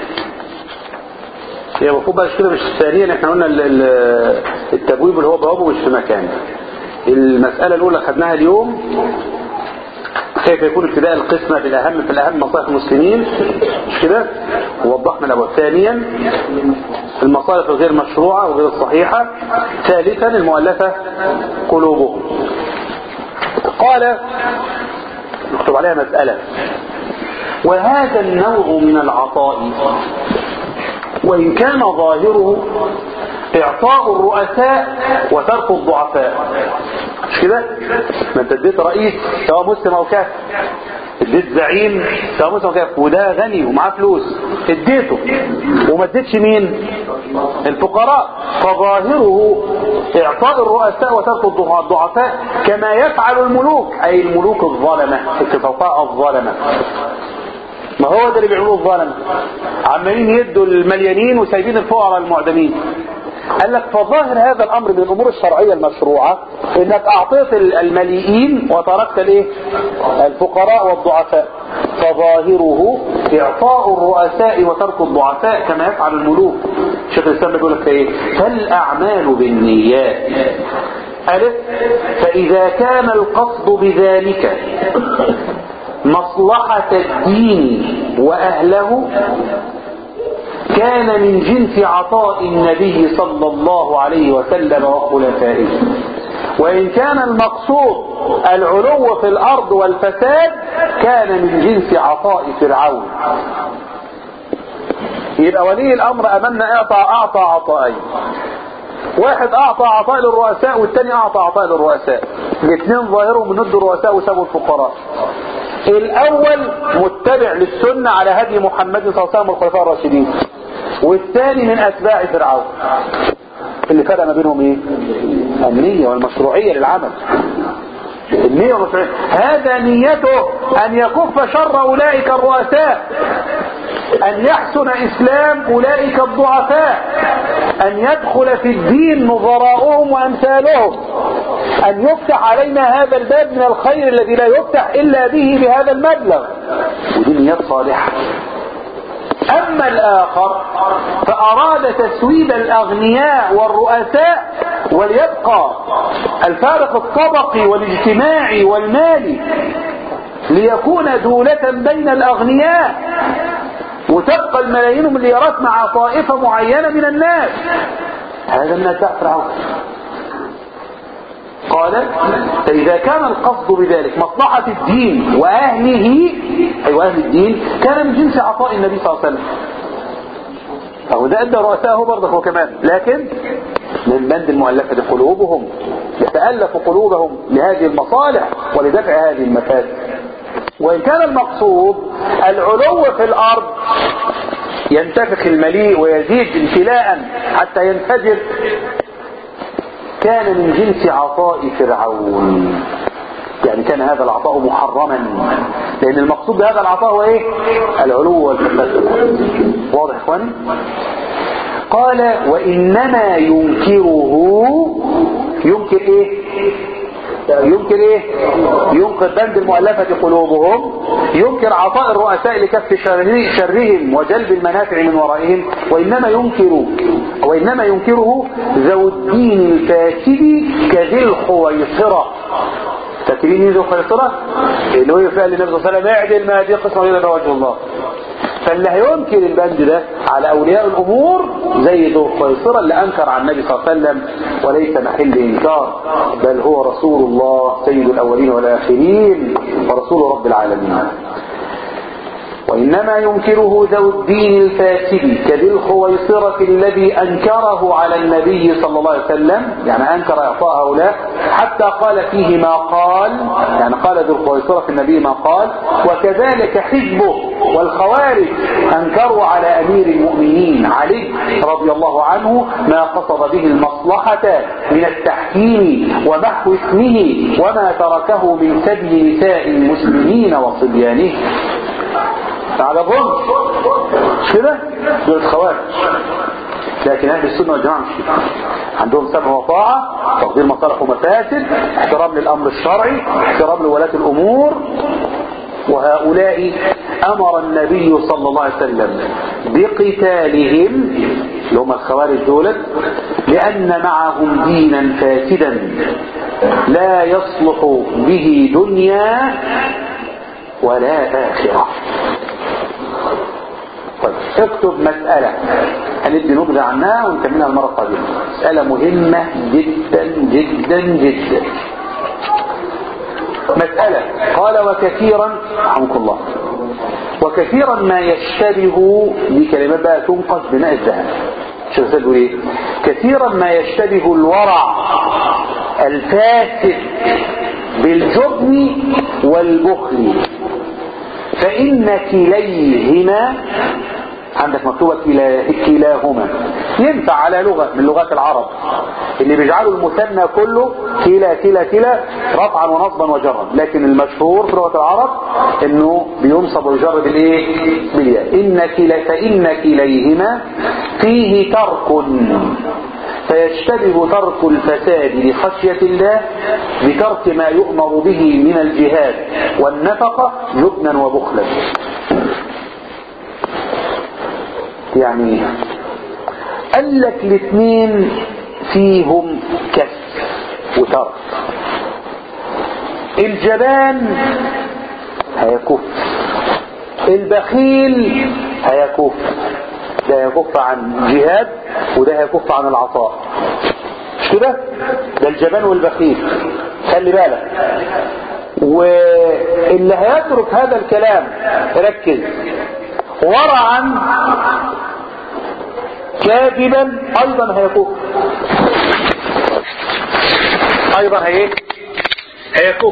هي المفروض بقى كده مش الثانيه احنا قلنا التبويب اللي هو بوابه مش في مكانه المسألة الأولى خدناها اليوم كيف يكون ابتداء القسمة في الأهم في الأهم مصالح المسلمين مش كده ووضحنا الأول ثانيا المصالح الغير مشروعة وغير الصحيحة ثالثا المؤلفة قلوبهم قال يكتب عليها مسألة وهذا النوع من العطاء وإن كان ظاهره إعطاء الرؤساء وترك الضعفاء مش كده؟ ما انت اديت رئيس سواء مسلم او كافر اديت زعيم سواء مسلم او كافر وده غني ومعاه فلوس اديته وما اديتش مين؟ الفقراء فظاهره اعطاء الرؤساء وترك الضعفاء كما يفعل الملوك اي الملوك الظلمه الكفاء الظلمه ما هو ده اللي بيعملوه الظلمه عمالين يدوا المليانين وسايبين الفقراء المعدمين قال لك فظاهر هذا الامر من الامور الشرعيه المشروعه انك اعطيت المليئين وتركت الايه الفقراء والضعفاء فظاهره اعطاء الرؤساء وترك الضعفاء كما يفعل الملوك شيخ الاسلام بيقول لك ايه فالاعمال بالنيات ألف فإذا كان القصد بذلك مصلحة الدين وأهله كان من جنس عطاء النبي صلى الله عليه وسلم وخلفائه وإن كان المقصود العلو في الأرض والفساد كان من جنس عطاء فرعون يبقى ولي الأمر أمامنا أعطى أعطى عطائين واحد أعطى عطاء للرؤساء والثاني أعطى عطاء للرؤساء الاثنين ظاهرهم من الرؤساء وسابوا الفقراء الأول متبع للسنة على هدي محمد صلى الله عليه وسلم والخلفاء الراشدين والثاني من أتباع فرعون اللي فرق ما بينهم ايه النية والمشروعية للعمل النية والمشروعية هذا نيته أن يكف شر أولئك الرؤساء أن يحسن إسلام أولئك الضعفاء أن يدخل في الدين نظراؤهم وأمثالهم أن يفتح علينا هذا الباب من الخير الذي لا يفتح إلا به بهذا المبلغ ودي نيات صالحة أما الآخر فأراد تسويد الأغنياء والرؤساء وليبقى الفارق الطبقي والاجتماعي والمالي ليكون دولة بين الأغنياء وتبقى الملايين المليارات مع طائفة معينة من الناس هذا من أتباع فرعون قال فإذا كان القصد بذلك مصلحة الدين وأهله أي وأهل الدين كان من جنس عطاء النبي صلى الله عليه وسلم فهو ده أدى رؤساءه برضه هو كمان لكن من بند المؤلفة قلوبهم يتألف قلوبهم لهذه المصالح ولدفع هذه المفاسد وإن كان المقصود العلو في الأرض ينتفخ المليء ويزيد امتلاء حتى ينفجر كان من جنس عطاء فرعون يعني كان هذا العطاء محرما لأن المقصود بهذا العطاء هو إيه العلو والفساد واضح إخواني قال وإنما ينكره ينكر إيه ينكر ايه ينكر بند المؤلفة قلوبهم ينكر عطاء الرؤساء لكف شره شرهم وجلب المنافع من ورائهم وإنما ينكر وإنما ينكره ذو الدين الفاسد كذي الخويصرة فاكرين ذو الخويصرة اللي هو فعل النبي صلى الله عليه وسلم اعدل ما هذه قسمة إلى وجه الله فاللي هينكر البند ده على أولياء الأمور زي ذو القيصرة اللي أنكر عن النبي صلى الله عليه وسلم وليس محل إنكار بل هو رسول الله سيد الأولين والآخرين ورسول رب العالمين وإنما ينكره ذو الدين الفاسد كذي الخويصرة الذي أنكره على النبي صلى الله عليه وسلم يعني أنكر إعطاء هؤلاء حتى قال فيه ما قال يعني قال ذو الخويصرة في النبي ما قال وكذلك حزبه والخوارج أنكروا على أمير المؤمنين علي رضي الله عنه ما قصد به المصلحة من التحكيم ومحو اسمه وما تركه من سبي نساء المسلمين وصبيانهم على ظلم كده دول الخوارج لكن اهل السنه والجماعه مش كده عندهم سمع وطاعه تقدير مصالح ومفاسد احترام للامر الشرعي احترام لولاة الامور وهؤلاء امر النبي صلى الله عليه وسلم بقتالهم اللي هم الخوارج دولت لان معهم دينا فاسدا لا يصلح به دنيا ولا اخره طيب اكتب مسألة هندي نبذة عنها ونكملها المرة القادمة مسألة مهمة جدا جدا جدا مسألة قال وكثيرا رحمك الله وكثيرا ما يشتبه دي كلمات بقى تنقص بماء الذهب شو تقول ايه كثيرا ما يشتبه الورع الفاسد بالجبن والبخل فإن كليهما عندك مكتوبة كلا كلاهما ينفع على لغة من لغات العرب اللي بيجعلوا المثنى كله كلا كلا كلا رفعا ونصبا وجرا لكن المشهور في لغة العرب انه بينصب ويجر بالايه بالياء ان كلا فان كليهما فيه ترك فيشتبه ترك الفساد لخشية الله بترك ما يؤمر به من الجهاد والنفقة جبنا وبخلا يعني قال لك الاثنين فيهم كسر وترك الجبان هيكف البخيل هيكف ده هيكف عن جهاد وده هيكف عن العطاء مش كده ده الجبان والبخيل خلي بالك واللي هيترك هذا الكلام ركز ورعا كاذبا ايضا هيكف ايضا هي هيكف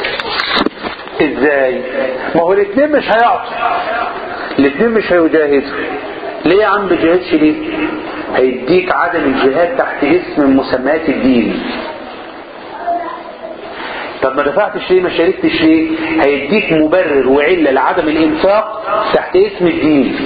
ازاي ما هو الاثنين مش هيعطوا الاثنين مش هيجاهدوا ليه يا عم بجهادش ليه هيديك عدم الجهاد تحت اسم من مسميات الدين طب ما دفعتش ليه ما شاركتش ليه هيديك مبرر وعلة لعدم الانفاق تحت اسم الدين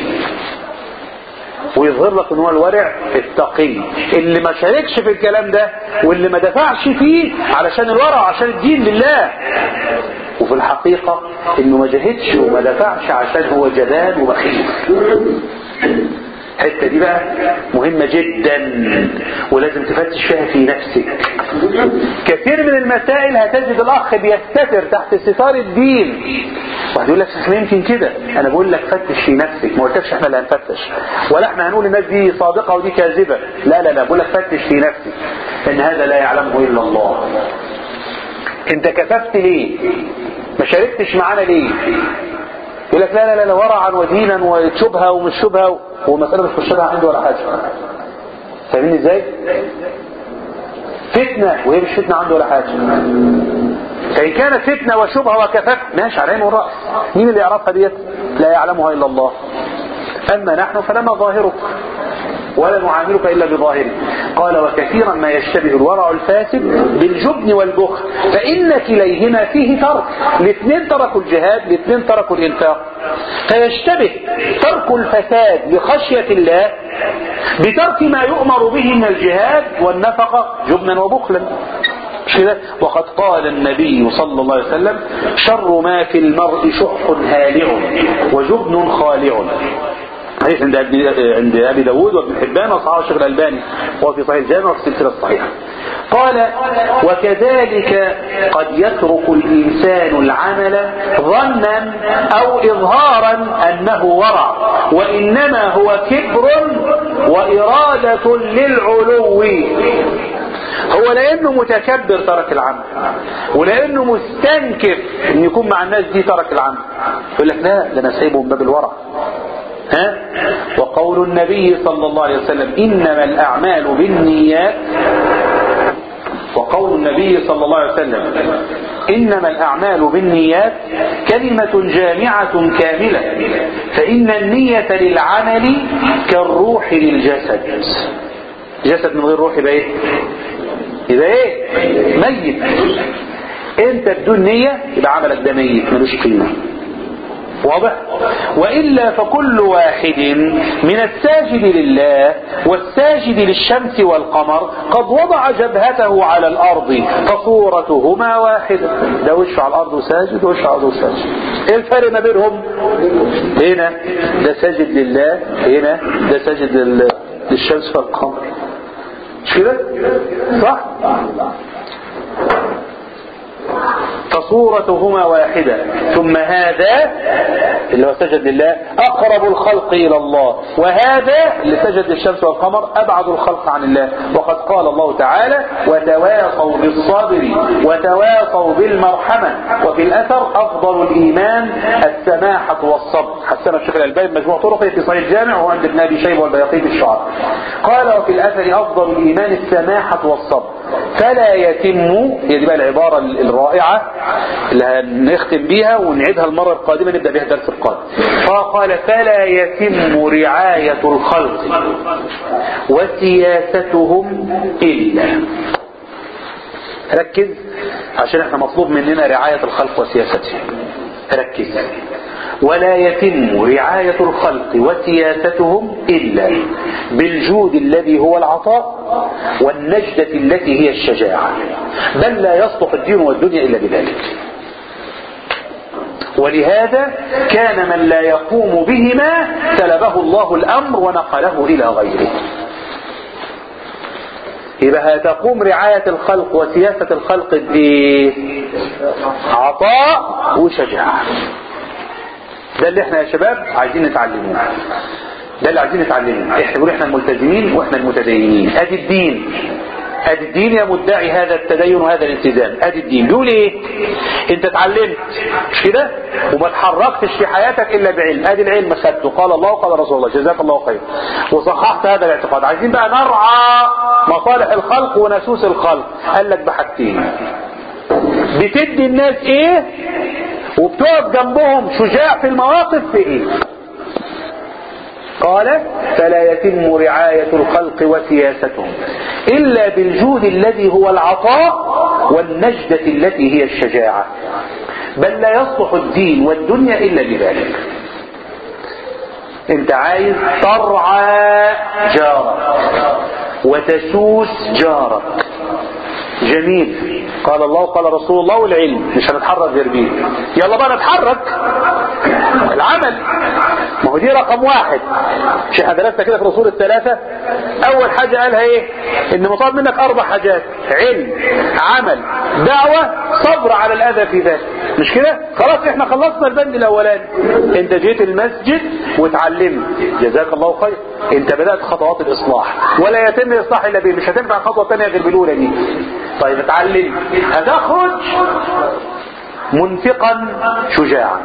ويظهر لك ان هو الورع التقي اللي ما شاركش في الكلام ده واللي ما دفعش فيه علشان الورع عشان الدين لله وفي الحقيقة انه ما جاهدش وما دفعش عشان هو جبان وبخيل الحته دي بقى مهمة جدا ولازم تفتش فيها في نفسك كثير من المسائل هتجد الاخ بيستتر تحت ستار الدين واحد يقول لك احنا يمكن كده انا بقول لك فتش في نفسك ما قلتش احنا اللي هنفتش ولا احنا هنقول الناس دي صادقة ودي كاذبة لا لا لا بقول لك فتش في نفسك ان هذا لا يعلمه الا الله انت كففت ليه ما شاركتش معانا ليه يقول لك لا لا لا لا ورعا ودينا وشبهه ومش شبهه ومسألة مش شبهه عنده ولا حاجة فاهمين ازاي؟ فتنة وهي مش فتنة عنده ولا حاجة فإن كانت فتنة وشبهة وكفت ماشي على عين والرأس مين اللي يعرفها ديت؟ لا يعلمها إلا الله أما نحن فلما ظاهرك ولا نعاملك إلا بظاهره قال وكثيرا ما يشتبه الورع الفاسد بالجبن والبخل فإن كليهما فيه ترك الاثنين تركوا الجهاد الاثنين تركوا الإنفاق فيشتبه ترك الفساد لخشية الله بترك ما يؤمر به من الجهاد والنفقة جبنا وبخلا كده وقد قال النبي صلى الله عليه وسلم شر ما في المرء شح هالع وجبن خالع حديث عند أبي عند أبي داود وابن حبان وصححه الشيخ الألباني وفي صحيح الجامع وفي السلسلة الصحيحة قال وكذلك قد يترك الإنسان العمل ظنا أو إظهارا أنه ورع وإنما هو كبر وإرادة للعلو هو لانه متكبر ترك العمل ولانه مستنكف ان يكون مع الناس دي ترك العمل يقول لك لا ده انا سايبه من باب الورع ها وقول النبي صلى الله عليه وسلم انما الاعمال بالنيات وقول النبي صلى الله عليه وسلم انما الاعمال بالنيات كلمه جامعه كامله فان النيه للعمل كالروح للجسد جسد من غير روح يبقى ايه يبقى ايه ميت انت بدون نية يبقى عملك ده ميت ملوش قيمة واضح وإلا فكل واحد من الساجد لله والساجد للشمس والقمر قد وضع جبهته على الأرض فصورتهما واحدة ده وشه على الأرض وساجد وشه على الأرض وساجد ايه الفرق ما بينهم هنا ده ساجد لله هنا ده ساجد للشمس والقمر مش كده صح وصورتهما واحدة ثم هذا اللي هو سجد لله أقرب الخلق إلى الله وهذا اللي سجد للشمس والقمر أبعد الخلق عن الله وقد قال الله تعالى وتواصوا بالصبر وتواصوا بالمرحمة وفي الأثر أفضل الإيمان السماحة والصبر حسن الشيخ الألباني مجموع طرقه في صحيح الجامع وهو عند ابن أبي شيبة والبياقي في الشعر قال وفي الأثر أفضل الإيمان السماحة والصبر فلا يتم هي دي بقى العبارة الرائعة اللي هنختم بيها ونعيدها المرة القادمة نبدأ بها الدرس القادم فقال فلا يتم رعاية الخلق وسياستهم إلا ركز عشان احنا مطلوب مننا رعاية الخلق وسياستهم ركز ولا يتم رعاية الخلق وسياستهم إلا بالجود الذي هو العطاء والنجدة التي هي الشجاعة بل لا يصلح الدين والدنيا إلا بذلك ولهذا كان من لا يقوم بهما سلبه الله الأمر ونقله إلى غيره يبقى هتقوم رعاية الخلق وسياسة الخلق بإيه؟ عطاء وشجاعة ده اللي احنا يا شباب عايزين نتعلموه ده اللي عايزين نتعلمه احنا بنقول احنا الملتزمين واحنا المتدينين ادي الدين ادي الدين يا مدعي هذا التدين وهذا الالتزام ادي الدين بيقول ايه انت اتعلمت مش كده وما اتحركتش في حياتك الا بعلم ادي العلم خدته قال الله وقال رسول الله جزاك الله خير وصححت هذا الاعتقاد عايزين بقى نرعى مصالح الخلق ونسوس الخلق قال لك بحاجتين بتدي الناس ايه وبتقف جنبهم شجاع في المواقف في ايه قال فلا يتم رعاية الخلق وسياستهم إلا بالجود الذي هو العطاء والنجدة التي هي الشجاعة بل لا يصلح الدين والدنيا إلا بذلك انت عايز ترعى جارك وتسوس جارك جميل قال الله قال رسول الله والعلم مش هنتحرك غير بيه يلا بقى نتحرك العمل ما هو دي رقم واحد مش احنا درسنا كده في الاصول الثلاثة اول حاجة قالها ايه ان مطالب منك اربع حاجات علم عمل دعوة صبر على الاذى في ذلك مش كده خلاص احنا خلصنا البند الاولاني انت جيت المسجد واتعلمت جزاك الله خير انت بدأت خطوات الاصلاح ولا يتم الاصلاح الا بيه مش هتنفع الخطوة الثانية غير بالاولى دي طيب اتعلم هتخرج منفقا شجاعا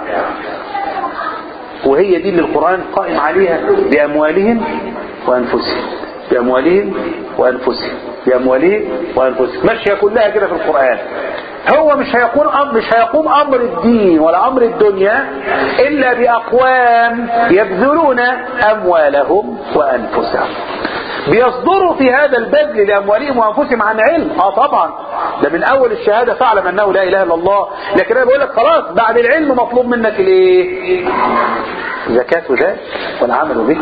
وهي دي اللي القرآن قائم عليها بأموالهم وأنفسهم بأموالهم وأنفسهم بأموالهم وأنفسهم ماشية كلها كده في القرآن هو مش هيقوم أمر مش هيقوم امر الدين ولا امر الدنيا الا باقوام يبذلون اموالهم وانفسهم بيصدروا في هذا البذل لاموالهم وانفسهم عن علم اه طبعا ده من اول الشهاده فاعلم انه لا اله الا الله لكن انا بقول لك خلاص بعد العلم مطلوب منك الايه زكاه ذلك والعمل به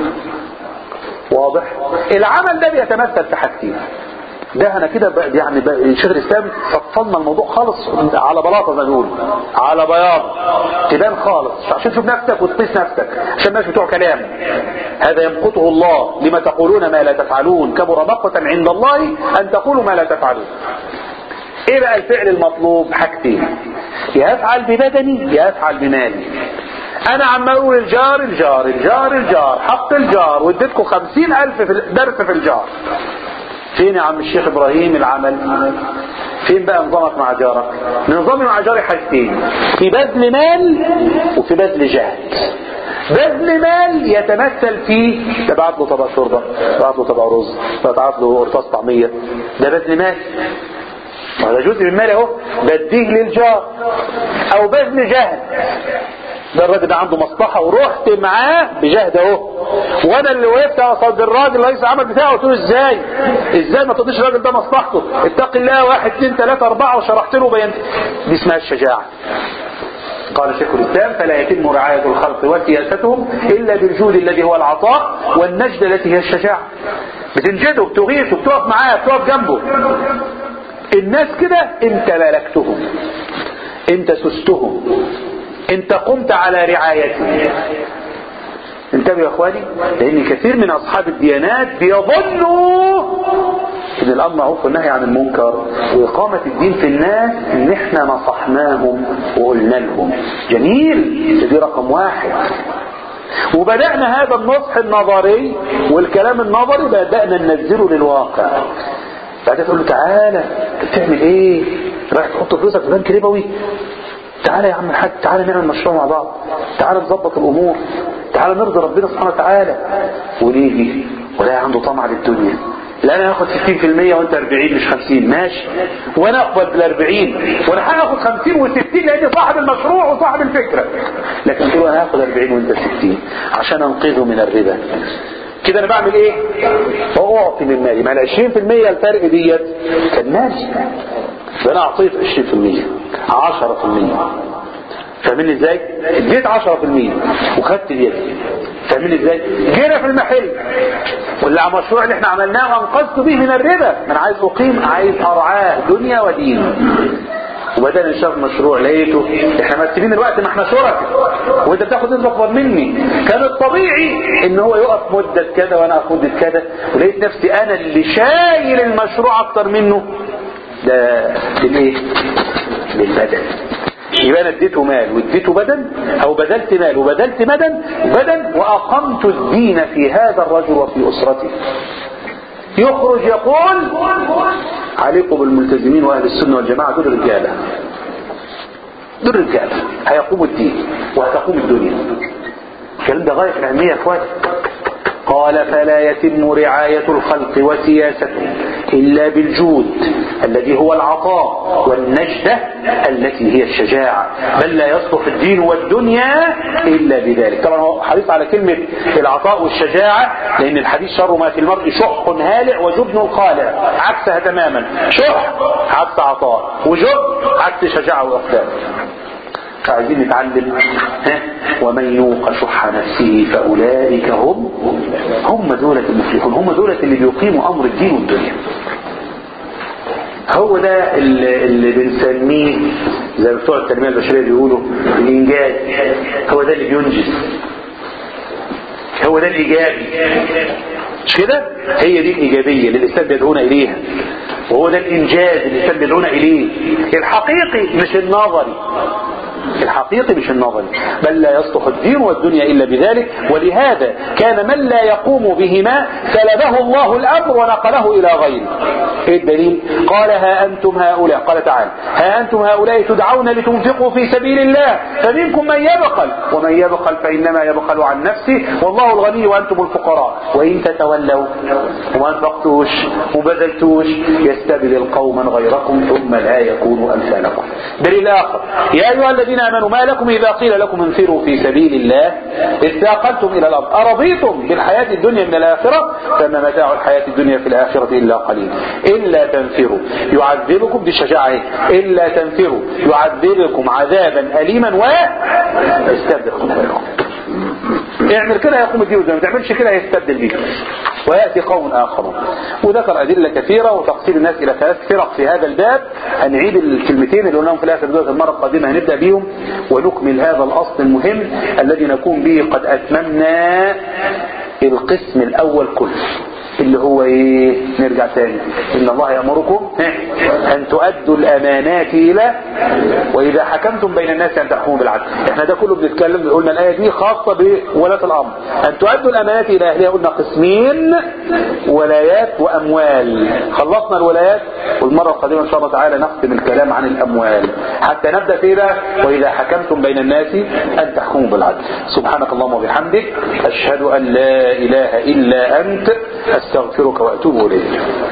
واضح العمل ده بيتمثل في حاجتين ده انا كده يعني شيخ الاسلام فصلنا الموضوع خالص على بلاطه زي ما بيقولوا على بياض تبان خالص عشان تشوف نفسك وتقيس نفسك عشان الناس بتوع كلام هذا يمقته الله لما تقولون ما لا تفعلون كبر مقتا عند الله ان تقولوا ما لا تفعلون ايه بقى الفعل المطلوب حاجتين يا افعل ببدني يا افعل بمالي انا عمال اقول الجار الجار الجار الجار حق الجار واديتكم خمسين الف في درس في الجار فين يا عم الشيخ ابراهيم العمل فين بقى نظامك مع جارك نظامي مع جاري حاجتين في بذل مال وفي بذل جهد بذل مال يتمثل في تبعت له طبق شوربه تبعت له طبق رز تبعت له قرطاس طعميه ده بذل مال وهذا جزء من مالي اهو بديه للجار او بذل جهد ده الراجل ده عنده مصلحه ورحت معاه بجهد اهو وانا اللي وقفت قصاد الراجل رئيس العمل بتاعه قلت له ازاي ازاي ما تقضيش الراجل ده مصلحته اتق الله واحد اثنين ثلاثه اربعه وشرحت له وبينت دي اسمها الشجاعه قال شيخ الاسلام فلا يتم رعايه الخلق وسياستهم الا بالجود الذي هو العطاء والنجد التي هي الشجاعه بتنجده بتغيثه بتقف معاه بتقف جنبه الناس كده انت ملكتهم انت سستهم انت قمت على رعايتهم انتبهوا يا اخواني لان كثير من اصحاب الديانات بيظنوا ان الامر معروف والنهي عن المنكر واقامة الدين في الناس ان احنا نصحناهم وقلنا لهم جميل دي رقم واحد وبدأنا هذا النصح النظري والكلام النظري بدأنا ننزله للواقع بعد تقول له تعالى بتعمل ايه رايح تحط فلوسك في بنك ربوي تعالى يا عم الحاج تعالى نعمل مشروع مع بعض تعالى نظبط الامور تعالى نرضي ربنا سبحانه وتعالى وليه ولا عنده طمع للدنيا لا انا هاخد 60% وانت 40 مش 50 ماشي وانا اقبل بال 40 وانا هاخد 50 و60 لاني صاحب المشروع وصاحب الفكره لكن تقول انا هاخد 40 وانت 60 عشان انقذه من الربا كده انا بعمل ايه اعطي من مالي ما ال 20% الفرق ديت كان ماشي فانا اعطيت 20% 10% فاهمين ازاي اديت 10% وخدت ديت فاهمين ازاي جينا في المحل واللي على المشروع اللي احنا عملناه وانقذت به من الربا ما انا عايز اقيم عايز ارعاه دنيا ودين وبدأنا نشوف مشروع لقيته احنا مكتبين الوقت ما احنا شركاء وانت بتاخد نسبة اكبر مني كان الطبيعي ان هو يقف مدة كذا وانا اخد مدة كذا ولقيت نفسي انا اللي شايل المشروع اكتر منه ده بالايه بالبدن يبقى انا اديته مال واديته بدن او بذلت مال وبذلت بدن بدن واقمت الدين في هذا الرجل وفي اسرته يخرج يقول عليكم بالملتزمين واهل السنه والجماعه دول رجاله دول رجاله هيقوم الدين وهتقوم الدنيا الكلام ده غايه في الاهميه يا اخواتي قال فلا يتم رعاية الخلق وسياسته إلا بالجود الذي هو العطاء والنجدة التي هي الشجاعة بل لا يصلح الدين والدنيا إلا بذلك طبعا هو حريص على كلمة العطاء والشجاعة لأن الحديث شر ما في المرء شح هالع وجبن خالع عكسها تماما شح عكس عطاء وجبن عكس شجاعة وإقدام فعايزين نتعلم ها ومن يوق شح نفسه فأولئك هم هم دولة المفلحون هم دولة اللي بيقيموا أمر الدين والدنيا هو ده اللي, اللي بنسميه زي ما بتوع التنمية البشرية بيقولوا الإنجاز هو ده اللي بينجز هو ده الإيجابي مش كده هي دي الإيجابية اللي الإسلام بيدعونا إليها وهو ده الإنجاز اللي الإسلام بيدعونا إليه الحقيقي مش النظري الحقيقي مش النظري بل لا يصلح الدين والدنيا إلا بذلك ولهذا كان من لا يقوم بهما سلبه الله الأمر ونقله إلى غيره ايه الدليل قال ها أنتم هؤلاء قال تعالى ها أنتم هؤلاء تدعون لتنفقوا في سبيل الله فمنكم من يبخل ومن يبخل فإنما يبخل عن نفسه والله الغني وأنتم الفقراء وإن تتولوا وما انفقتوش وبذلتوش يستبدل قوما غيركم ثم لا يكونوا أمثالكم دليل آخر يا أيها الذين آمنوا ما لكم إذا قيل لكم انفروا في سبيل الله استاقلتم إلى الأرض أرضيتم بالحياة الدنيا من الآخرة فما متاع الحياة الدنيا في الآخرة إلا قليل إلا تنفروا يعذبكم بالشجاعة إلا تنفروا يعذبكم عذابا أليما ويستبدل قوما غيركم اعمل كده يقوم الدين ما تعملش كده يستبدل بيك ويأتي قوم آخرون وذكر أدلة كثيرة وتقسيم الناس إلى ثلاث فرق في هذا الباب هنعيد الكلمتين اللي قلناهم في الآخر دول المرة القادمة هنبدأ بيهم ونكمل هذا الأصل المهم الذي نكون به قد أتممنا القسم الأول كله اللي هو ايه نرجع تاني ان الله يأمركم ان تؤدوا الامانات الى واذا حكمتم بين الناس ان تحكموا بالعدل احنا ده كله بنتكلم قلنا الايه دي خاصه بولاة الامر ان تؤدوا الامانات الى اهلها قلنا قسمين ولايات واموال خلصنا الولايات والمره القادمه ان شاء الله تعالى نختم الكلام عن الاموال حتى نبدا في ده واذا حكمتم بين الناس ان تحكموا بالعدل سبحانك اللهم وبحمدك اشهد ان لا اله الا انت استغفرك واتوب اليك